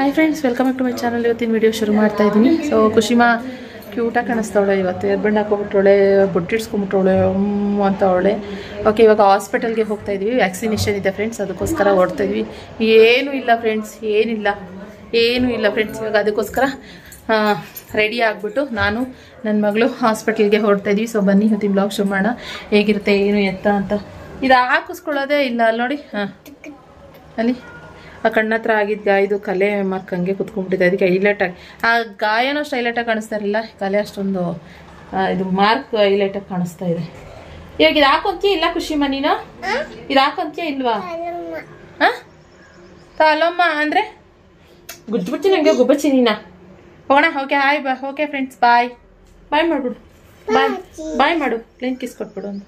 Hi friends welcome back to my channel ಇವತ್ತಿನ video ಶುರು ಮಾಡ್ತಾ ಇದ್ದೀನಿ ಸೊ ಖುಷಿಮಾ ಕ್ಯೂಟಾಗಿ ಕಾಣಿಸ್ತಾವಳೆ ಇವತ್ತು ಎರ್ಬಣ್ಣ ಹಾಕೊಂಬಿಟ್ಟವಳೆ ಬೊಟ್ಟಿಡ್ಸ್ಕೊಂಬಿಟ್ಟವಳೆ ಅಂತ ಅವಳೆ ಓಕೆ ಇವಾಗ ಹಾಸ್ಪಿಟಲ್ಗೆ ಹೋಗ್ತಾ ಇದ್ವಿ ವ್ಯಾಕ್ಸಿನೇಷನ್ ಇದೆ ಫ್ರೆಂಡ್ಸ್ ಅದಕ್ಕೋಸ್ಕರ ಓಡ್ತಾ ಇದ್ವಿ ಏನೂ ಇಲ್ಲ ಫ್ರೆಂಡ್ಸ್ ಏನಿಲ್ಲ ಏನೂ ಇಲ್ಲ ಫ್ರೆಂಡ್ಸ್ ಇವಾಗ ಅದಕ್ಕೋಸ್ಕರ ರೆಡಿ ಆಗಿಬಿಟ್ಟು ನಾನು ನನ್ನ ಮಗಳು ಹಾಸ್ಪಿಟಲ್ಗೆ ಹೊರಡ್ತಾ ಇದ್ವಿ ಸೊ ಬನ್ನಿ ಇವತ್ತಿನ ಬ್ಲಾಗ್ ಶುರು ಮಾಡೋಣ ಹೇಗಿರುತ್ತೆ ಏನು ಎತ್ತ ಅಂತ ಇದು ಹಾಕಿಸ್ಕೊಳ್ಳೋದೇ ಇಲ್ಲ ಅಲ್ಲಿ ನೋಡಿ ಹಾಂ ಅಲ್ಲಿ ಆ ಕಣ್ಣತ್ರ ಆಗಿದ್ದ ಗಾಯದು ಕಲೆ ಮಾರ್ಕ್ ಹಂಗೆ ಕುತ್ಕೊಂಡ್ಬಿಟ್ಟಿದೆ ಅದಕ್ಕೆ ಹೈಲೈಟಾಗಿ ಆ ಗಾಯನೂ ಅಷ್ಟು ಹೈಲೈಟಾಗಿ ಕಾಣಿಸ್ತಾ ಇರಲಿಲ್ಲ ಕಲೆ ಅಷ್ಟೊಂದು ಆ, ಇದು ಮಾರ್ಕ್ ಹೈಲೈಟಾಗಿ ಕಾಣಿಸ್ತಾ ಇದೆ ಇವಾಗ ಇದು ಹಾಕೊಂತೀಯ ಇಲ್ಲ ಖುಷಿ ಮನೀನು ಇದು ಹಾಕೊಂತೀಯ ಇಲ್ವಾ ಹಾಂ ತಾಲಮ್ಮ ಅಂದರೆ ಗುಜ್ಬಿಡ್ತೀನಿ ನಂಗೆ ಗುಬ್ಬಚ್ಚಿ ನೀನಾ ಹೋಗೋಣ ಓಕೆ ಹಾಯ್ ಬಾ ಓಕೆ ಫ್ರೆಂಡ್ಸ್ ಬಾಯ್ ಬಾಯ್ ಮಾಡ್ಬಿಡು ಬಾಯ್ ಬಾಯ್ ಮಾಡು ಕ್ಲೀನ್ ಕಿಸ್ ಕೊಟ್ಬಿಡು ಒಂದು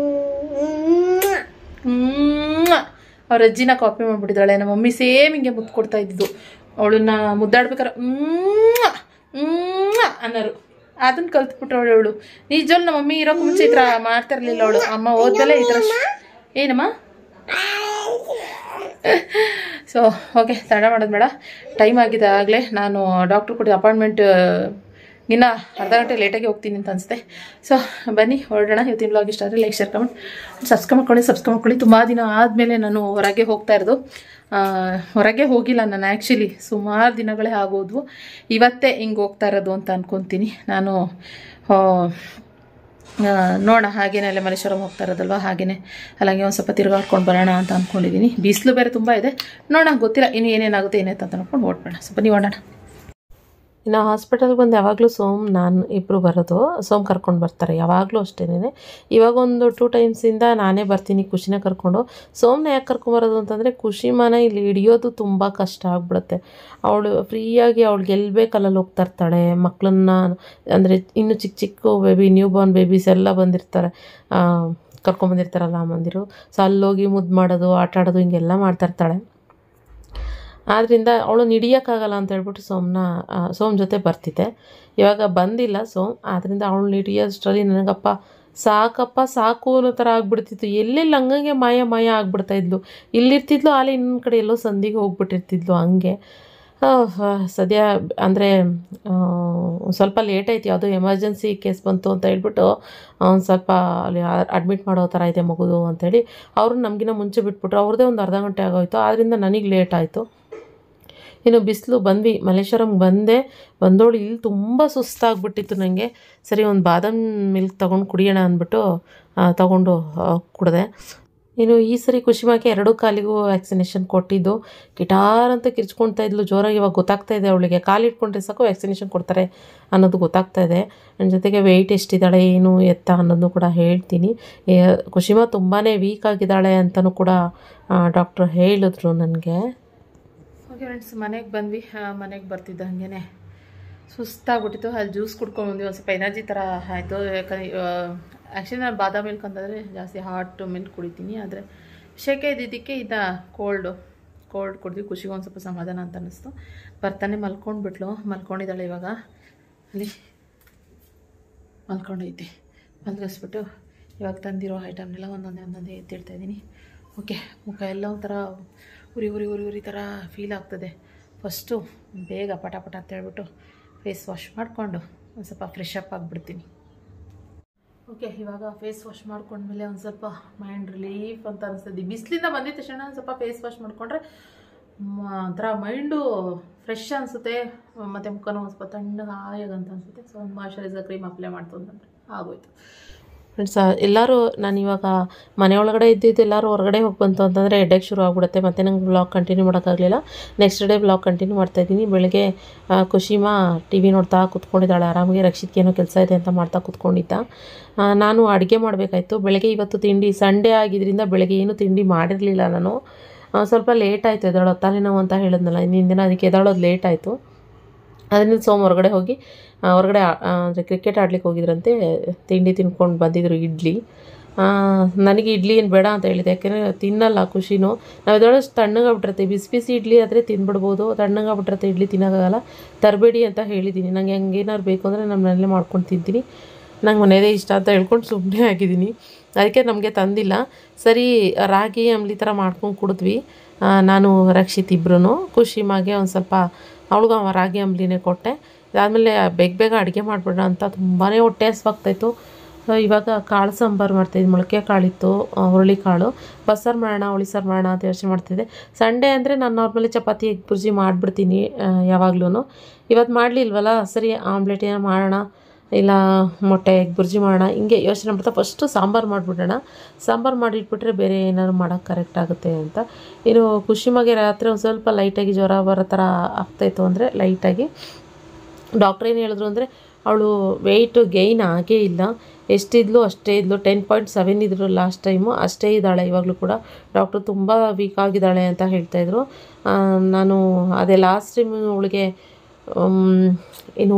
ಅವ್ರ ಅಜ್ಜಿನ ಕಾಪಿ ಮಾಡ್ಬಿಟ್ಟಿದ್ದಾಳೆ ನಮ್ಮ ಮಮ್ಮಿ ಸೇಮ್ ಹಿಂಗೆ ಮುದ್ದು ಕೊಡ್ತಾ ಇದ್ದಿದ್ದು ಅವಳನ್ನ ಮುದ್ದಾಡ್ಬೇಕಾರೆ ಹ್ಮ್ ಹ್ಮ್ ಅನ್ನೋರು ಅದನ್ನ ಕಲ್ತ್ಬಿಟ್ಟವಳು ಅವಳು ನಿಜವಲ್ಲ ನಮ್ಮ ಮಮ್ಮಿ ಇರೋಕೆ ಮುಂಚೆ ಈ ಥರ ಮಾಡ್ತಾ ಇರಲಿಲ್ಲ ಅವಳು ಅಮ್ಮ ಹೋದ್ಮೇಲೆ ಈ ಥರ ಶ್- ಏನಮ್ಮ ಸೊ ಓಕೆ ತಡ ಮಾಡೋದು ಬೇಡ ಟೈಮ್ ಆಗಿದೆ ಆಗಲೇ ನಾನು ಡಾಕ್ಟ್ರ್ ಕೊಟ್ಟಿದ್ದ ಅಪಾಯಿಂಟ್ಮೆಂಟ್ ಇನ್ನು ಅರ್ಧ ಗಂಟೆ ಲೇಟಾಗಿ ಹೋಗ್ತೀನಿ ಅಂತ ಅನಿಸುತ್ತೆ ಸೊ ಬನ್ನಿ ಹೊರಡೋಣ ಇವತ್ತಿನ ಬ್ಲಾಗ್ ಇಷ್ಟ ಆದರೆ ಲೈಕ್ ಶೇರ್ ಕಮೆಂಟ್ ಸಬ್ಸ್ಕ್ರೈಬ್ ಮಾಡ್ಕೊಳ್ಳಿ ಸಬ್ಸ್ಕ್ರೈಬ್ ಮಾಡ್ಕೊಳ್ಳಿ ತುಂಬ ದಿನ ಆದಮೇಲೆ ನಾನು ಹೊರಗೆ ಹೋಗ್ತಾ ಇರೋದು ಆ, ಹೊರಗೆ ಹೋಗಿಲ್ಲ ನಾನು ಆ್ಯಕ್ಚುಲಿ ಸುಮಾರು ದಿನಗಳೇ ಆಗೋದ್ವು ಇವತ್ತೇ ಹಿಂಗೆ ಹೋಗ್ತಾ ಇರೋದು ಅಂತ ಅನ್ಕೊತೀನಿ ನಾನು ಆ, ಆ, ನೋಡೋಣ ಹಾಗೇನೆ ಅಲ್ಲೇ ಮಲ್ಲೇಶ್ವರಂ ಹೋಗ್ತಾ ಇರೋದಲ್ವ ಹಾಗೇನೆ ಅಲ್ಲಂಗೆ ಒಂದು ಸ್ವಲ್ಪ ತಿರುಗಾಡ್ಕೊಂಡು ಬರೋಣ ಅಂತ ಅಂದ್ಕೊಂಡಿದ್ದೀನಿ ಬಿಸಿಲು ಬೇರೆ ತುಂಬ ಇದೆ ನೋಡೋಣ ಗೊತ್ತಿಲ್ಲ ಇನ್ನು ಏನೇನಾಗುತ್ತೆ ಏನಾಯ್ತು ಅಂತ ಅನ್ಕೊಂಡು ಓಡ್ಬೇಡ ಸ್ವಲ್ಪ ನೀವು ಓಡೋಣ ಇನ್ನು ಹಾಸ್ಪಿಟಲ್ಗೆ ಬಂದು ಯಾವಾಗಲೂ ಸೋಮ್ ನಾನು ಇಬ್ಬರು ಬರೋದು ಸೋಮ್ ಕರ್ಕೊಂಡು ಬರ್ತಾರೆ ಯಾವಾಗಲೂ ಅಷ್ಟೇನೆ ಇವಾಗ ಒಂದು ಟೂ ಟೈಮ್ಸಿಂದ ನಾನೇ ಬರ್ತೀನಿ ಖುಷಿನ ಕರ್ಕೊಂಡು ಸೋಮ್ನ ಯಾಕೆ ಕರ್ಕೊಂಬರೋದು ಅಂತಂದರೆ ಖುಷಿ ಮನ ಇಲ್ಲಿ ಹಿಡಿಯೋದು ತುಂಬ ಕಷ್ಟ ಆಗ್ಬಿಡುತ್ತೆ ಅವಳು ಫ್ರೀಯಾಗಿ ಅವಳಿಗೆ ಎಲ್ಲಿ ಬೇಕಲ್ಲಲ್ಲಿ ಹೋಗ್ತಾ ಇರ್ತಾಳೆ ಮಕ್ಕಳನ್ನ ಅಂದರೆ ಇನ್ನು ಚಿಕ್ಕ ಚಿಕ್ಕ ಬೇಬಿ ನ್ಯೂ ಬಾರ್ನ್ ಬೇಬೀಸ್ ಎಲ್ಲ ಬಂದಿರ್ತಾರೆ ಆ, ಕರ್ಕೊಂಬಂದಿರ್ತಾರಲ್ಲ ಅಮ್ಮಂದಿರು ಸೊ ಅಲ್ಲೋಗಿ ಮುದ್ದು ಮಾಡೋದು ಆಟ ಆಡೋದು ಹಿಂಗೆಲ್ಲ ಮಾಡ್ತಾ ಇರ್ತಾಳೆ ಆದ್ದರಿಂದ ಅವಳು ಹಿಡಿಯೋಕ್ಕಾಗಲ್ಲ ಅಂತ ಹೇಳ್ಬಿಟ್ಟು ಸೋಮ್ನ ಆ, ಸೋಮ್ ಜೊತೆ ಬರ್ತಿದ್ದೆ ಇವಾಗ ಬಂದಿಲ್ಲ ಸೋಮ್ ಆದ್ದರಿಂದ ಅವಳು ಹಿಡಿಯೋಷ್ಟರಲ್ಲಿ ನನಗಪ್ಪ ಸಾಕಪ್ಪ ಸಾಕು ಅನ್ನೋ ಥರ ಆಗ್ಬಿಡ್ತಿತ್ತು ಎಲ್ಲೆಲ್ಲಿ ಹಂಗಂಗೆ ಮಾಯ ಮಾಯ ಆಗ್ಬಿಡ್ತಾ ಇದ್ಲು ಇಲ್ಲಿರ್ತಿದ್ಲು ಅಲ್ಲಿ ಇನ್ನೊಂದು ಕಡೆ ಎಲ್ಲೋ ಸಂದಿಗೆ ಹೋಗ್ಬಿಟ್ಟಿರ್ತಿದ್ಲು ಹಂಗೆ ಆ, ಆ, ಸದ್ಯ ಅಂದರೆ ಸ್ವಲ್ಪ ಲೇಟ್ ಆಯ್ತು ಯಾವುದೋ ಎಮರ್ಜೆನ್ಸಿ ಕೇಸ್ ಬಂತು ಅಂತ ಹೇಳ್ಬಿಟ್ಟು ಒಂದು ಸ್ವಲ್ಪ ಅಲ್ಲಿ ಅಡ್ಮಿಟ್ ಮಾಡೋ ಥರ ಇದೆ ಮಗುದು ಅಂತೇಳಿ ಅವರು ನಮಗಿನ್ನ ಮುಂಚೆ ಬಿಟ್ಬಿಟ್ರು ಅವ್ರದ್ದೇ ಒಂದು ಅರ್ಧ ಗಂಟೆ ಆಗೋಯ್ತು ಆದ್ದರಿಂದ ನನಗೆ ಲೇಟ್ ಆಯಿತು ಇನ್ನು ಬಿಸಿಲು ಬಂದ್ವಿ ಮಲ್ಲೇಶ್ವರಂಗೆ ಬಂದೆ ಬಂದೋಳು ಇಲ್ಲಿ ತುಂಬ ಸುಸ್ತಾಗ್ಬಿಟ್ಟಿತ್ತು ನನಗೆ ಸರಿ ಒಂದು ಬಾದಾಮ್ ಮಿಲ್ಕ್ ತೊಗೊಂಡು ಕುಡಿಯೋಣ ಅಂದ್ಬಿಟ್ಟು ತೊಗೊಂಡು ಕುಡಿದೆ ಇನ್ನು ಈ ಸರಿ ಖುಷಿಮಾಕೆ ಎರಡೂ ಕಾಲಿಗೂ ವ್ಯಾಕ್ಸಿನೇಷನ್ ಕೊಟ್ಟಿದ್ದು ಗಿಟಾರ್ ಅಂತ ಕಿರ್ಚ್ಕೊಳ್ತಾ ಇದ್ಲು ಜೋರಾಗಿ ಇವಾಗ ಗೊತ್ತಾಗ್ತಾ ಇದೆ ಅವಳಿಗೆ ಕಾಲು ಇಟ್ಕೊಂಡ್ರೆ ಸಾಕು ವ್ಯಾಕ್ಸಿನೇಷನ್ ಕೊಡ್ತಾರೆ ಅನ್ನೋದು ಗೊತ್ತಾಗ್ತಾ ಇದೆ ನನ್ನ ಜೊತೆಗೆ ವೆಯ್ಟ್ ಎಷ್ಟಿದ್ದಾಳೆ ಏನು ಎತ್ತ ಅನ್ನೋದನ್ನು ಕೂಡ ಹೇಳ್ತೀನಿ ಏ, ಖುಷಿಮಾ ತುಂಬಾ ವೀಕ್ ಆಗಿದ್ದಾಳೆ ಅಂತಲೂ ಕೂಡ ಡಾಕ್ಟ್ರು ಹೇಳಿದ್ರು ನನಗೆ ಓಕೆ ಫ್ರೆಂಡ್ಸ್ ಮನೆಗೆ ಬಂದ್ವಿ ಮನೆಗೆ ಬರ್ತಿದ್ದ ಹಾಗೇನೆ ಸುಸ್ತಾಗ್ಬಿಟ್ಟಿತ್ತು ಅಲ್ಲಿ ಜ್ಯೂಸ್ ಕುಡ್ಕೊಂಡ್ಬಂದ್ವಿ ಒಂದು ಸ್ವಲ್ಪ ಎನರ್ಜಿ ಥರ ಆಯಿತು ಯಾಕಂದ್ರೆ ಆ್ಯಕ್ಚುಲಿ ನಾನು ಬಾದಾಮ್ ಮಿಲ್ಕ್ ಅಂತಂದರೆ ಜಾಸ್ತಿ ಹಾಟ್ ಮಿಲ್ಕ್ ಕುಡಿತೀನಿ ಆದರೆ ಶೆಕೆ ಇದ್ದಿದ್ದಕ್ಕೆ ಇದ ಕೋಲ್ಡು ಕೋಲ್ಡ್ ಕುಡಿದ್ವಿ ಖುಷಿಗೆ ಒಂದು ಸ್ವಲ್ಪ ಸಮಾಧಾನ ಅಂತ ಅನ್ನಿಸ್ತು ಬರ್ತಾನೆ ಮಲ್ಕೊಂಡ್ಬಿಟ್ಲು ಮಲ್ಕೊಂಡಿದ್ದಾಳೆ ಇವಾಗ ಅಲ್ಲಿ ಮಲ್ಕೊಂಡೈತೆ ಮಲ್ಗಿಸ್ಬಿಟ್ಟು ಇವಾಗ ತಂದಿರೋ ಐಟಮ್ನೆಲ್ಲ ಒಂದೊಂದೇ ಒಂದೊಂದೇ ಎತ್ತಿಡ್ತಾ ಇದ್ದೀನಿ ಓಕೆ ಮುಖ ಎಲ್ಲ ಒಂಥರ ಉರಿ ಉರಿ ಉರಿ ಉರಿ ಥರ ಫೀಲ್ ಆಗ್ತದೆ ಫಸ್ಟು ಬೇಗ ಪಟ ಪಟ ಅಂತ ಹೇಳ್ಬಿಟ್ಟು ಫೇಸ್ ವಾಶ್ ಮಾಡಿಕೊಂಡು ಒಂದು ಸ್ವಲ್ಪ ಫ್ರೆಶ್ ಅಪ್ ಆಗಿಬಿಡ್ತೀನಿ ಓಕೆ ಇವಾಗ ಫೇಸ್ ವಾಶ್ ಮಾಡ್ಕೊಂಡ್ಮೇಲೆ ಒಂದು ಸ್ವಲ್ಪ ಮೈಂಡ್ ರಿಲೀಫ್ ಅಂತ ಅನಿಸ್ತದೆ ಬಿಸಿಲಿಂದ ಬಂದಿದ್ದ ತಕ್ಷಣ ಒಂದು ಸ್ವಲ್ಪ ಫೇಸ್ ವಾಶ್ ಮಾಡಿಕೊಂಡ್ರೆ ಒಂಥರ ಮೈಂಡು ಫ್ರೆಶ್ ಅನಿಸುತ್ತೆ ಮತ್ತು ಮುಖನೂ ಒಂದು ಸ್ವಲ್ಪ ತಣ್ಣಗೆ ಹಾಯಾಗ ಅಂತ ಅನಿಸುತ್ತೆ ಸೊ ಒಂದು ಮಾಯ್ಶ್ಚರೈಸರ್ ಕ್ರೀಮ್ ಅಪ್ಲೈ ಮಾಡ್ತು ಅಂತಂದರೆ ಆಗೋಯ್ತು ಫ್ರೆಂಡ್ಸ್ ಎಲ್ಲರೂ ನಾನು ಇವಾಗ ಮನೆ ಒಳಗಡೆ ಇದ್ದಿದ್ದು ಎಲ್ಲರೂ ಹೊರಗಡೆ ಹೋಗಿ ಬಂತು ಅಂತಂದರೆ ಹೆಡ್ಡೇಕ್ ಶುರು ಆಗ್ಬಿಡುತ್ತೆ ಮತ್ತು ನಂಗೆ ಬ್ಲಾಗ್ ಕಂಟಿನ್ಯೂ ಮಾಡೋಕ್ಕಾಗಲಿಲ್ಲ ನೆಕ್ಸ್ಟ್ ಡೇ ಬ್ಲಾಗ್ ಕಂಟಿನ್ಯೂ ಮಾಡ್ತಾಯಿದ್ದೀನಿ ಬೆಳಗ್ಗೆ ಆ, ಖುಷಿಮಾ ಟಿ ವಿ ನೋಡ್ತಾ ಕೂತ್ಕೊಂಡಿದ್ದಾಳೆ ಆರಾಮಾಗಿ ರಕ್ಷಿತ್ಗೆ ಏನೋ ಕೆಲಸ ಇದೆ ಅಂತ ಮಾಡ್ತಾ ಕೂತ್ಕೊಂಡಿದ್ದ ಆ, ನಾನು ಅಡುಗೆ ಮಾಡಬೇಕಾಯ್ತು ಬೆಳಗ್ಗೆ ಇವತ್ತು ತಿಂಡಿ ಸಂಡೇ ಆಗಿದ್ದರಿಂದ ಬೆಳಗ್ಗೆ ಏನು ತಿಂಡಿ ಮಾಡಿರಲಿಲ್ಲ ನಾನು ಆ, ಸ್ವಲ್ಪ ಲೇಟ್ ಆಯಿತು ಎದ್ದೇಳೋ ತಲೆನೋವು ಅಂತ ಹೇಳಿದ್ನಲ್ಲ ಇನ್ನಿನ ದಿನ ಅದಕ್ಕೆ ಎದ್ದೇಳೋದು ಲೇಟ್ ಆಯಿತು ಅದರಿಂದ ಸೋಮ ಹೊರಗಡೆ ಹೋಗಿ ಆ, ಹೊರಗಡೆ ಅಂದರೆ ಕ್ರಿಕೆಟ್ ಆಡ್ಲಿಕ್ಕೆ ಹೋಗಿದ್ರಂತೆ ತಿಂಡಿ ತಿನ್ಕೊಂಡು ಬಂದಿದ್ರು ಇಡ್ಲಿ ಆ, ನನಗೆ ಇಡ್ಲಿ ಏನು ಬೇಡ ಅಂತ ಹೇಳಿದೆ ಯಾಕೆಂದರೆ ತಿನ್ನಲ್ಲ ಖುಷಿನೂ ನಾವು ಇದರಷ್ಟು ತಣ್ಣಗಾಗ್ಬಿಟ್ಟಿರುತ್ತೆ ಬಿಸಿ ಬಿಸಿ ಇಡ್ಲಿ ಆದರೆ ತಿನ್ಬಿಡ್ಬೋದು ತಣ್ಣಗಾಗ್ಬಿಟ್ಟಿರುತ್ತೆ ಇಡ್ಲಿ ತಿನ್ನೋಕ್ಕಾಗಲ್ಲ ತರಬೇಡಿ ಅಂತ ಹೇಳಿದ್ದೀನಿ ನನಗೆ ಹಂಗೇನಾದ್ರು ಬೇಕು ಅಂದರೆ ನಾನು ಮನೇಲೆ ಮಾಡ್ಕೊಂಡು ತಿಂತೀನಿ ನಂಗೆ ಮನೆಯದೇ ಇಷ್ಟ ಅಂತ ಹೇಳ್ಕೊಂಡು ಸುಮ್ಮನೆ ಆಗಿದ್ದೀನಿ ಅದಕ್ಕೆ ನಮಗೆ ತಂದಿಲ್ಲ ಸರಿ ರಾಗಿ ಅಂಬ್ಲಿ ಥರ ಮಾಡ್ಕೊಂಡು ಕುಡಿದ್ವಿ ಆ, ನಾನು ರಕ್ಷಿತ್ ಇಬ್ರು ಖುಷಿಮಾಗೆ ಒಂದು ಸ್ವಲ್ಪ ಅವಳಿಗೂ ರಾಗಿ ಅಂಬ್ಲಿನೇ ಕೊಟ್ಟೆ ಅದಾದಮೇಲೆ ಬೇಗ ಬೇಗ ಅಡುಗೆ ಮಾಡಿಬಿಡೋಣ ಅಂತ ತುಂಬಾ ಹೊಟ್ಟೆ ಹಸ್ವಾಗ್ತಾಯಿತ್ತು ಸೊ ಇವಾಗ ಕಾಳು ಸಾಂಬಾರು ಮಾಡ್ತಾಯಿದ್ದೆ ಮೊಳಕೆ ಕಾಳಿತ್ತು ಆ, ಹುರುಳಿ ಕಾಳು ಬಸ್ಸಾರು ಮಾಡೋಣ ಹುಳಿ ಸಾರು ಮಾಡೋಣ ಅಂತ ಯೋಚನೆ ಮಾಡ್ತಿದ್ದೆ ಸಂಡೇ ಅಂದರೆ ನಾನು ನಾರ್ಮಲಿ ಚಪಾತಿ ಎಗ್ ಬುರ್ಜಿ ಮಾಡಿಬಿಡ್ತೀನಿ ಯಾವಾಗ್ಲೂ ಇವತ್ತು ಮಾಡಲಿಲ್ವಲ್ಲ ಸರಿ ಆಮ್ಲೆಟ್ ಏನೋ ಮಾಡೋಣ ಇಲ್ಲ ಮೊಟ್ಟೆ ಎಗ್ ಬುರ್ಜಿ ಮಾಡೋಣ ಹಿಂಗೆ ಯೋಚನೆ ಮಾಡ್ತಾ ಫಸ್ಟು ಸಾಂಬಾರು ಮಾಡಿಬಿಡೋಣ ಸಾಂಬಾರು ಮಾಡಿಟ್ಬಿಟ್ರೆ ಬೇರೆ ಏನಾದ್ರು ಮಾಡೋಕ್ಕೆ ಕರೆಕ್ಟ್ ಆಗುತ್ತೆ ಅಂತ ಇನ್ನು ಖುಷಿಮಾಗೆ ರಾತ್ರಿ ಒಂದು ಸ್ವಲ್ಪ ಲೈಟಾಗಿ ಜ್ವರ ಬರೋ ಥರ ಆಗ್ತಾಯಿತ್ತು ಅಂದರೆ ಲೈಟಾಗಿ ಡಾಕ್ಟ್ರ್ ಏನು ಹೇಳಿದ್ರು ಅಂದರೆ ಅವಳು ವೆಯ್ಟು ಗೈನ್ ಆಗೇ ಇಲ್ಲ ಎಷ್ಟಿದ್ಲು ಅಷ್ಟೇ ಇದ್ಲು ಟೆನ್ ಪಾಯಿಂಟ್ ಸೆವೆನ್ ಇದ್ರು ಲಾಸ್ಟ್ ಟೈಮು ಅಷ್ಟೇ ಇದ್ದಾಳೆ ಇವಾಗಲೂ ಕೂಡ ಡಾಕ್ಟ್ರು ತುಂಬ ವೀಕ್ ಆಗಿದ್ದಾಳೆ ಅಂತ ಹೇಳ್ತಾಯಿದ್ರು ಆ, ನಾನು ಅದೇ ಲಾಸ್ಟ್ ಟೈಮ್ ಅವಳಿಗೆ ಏನು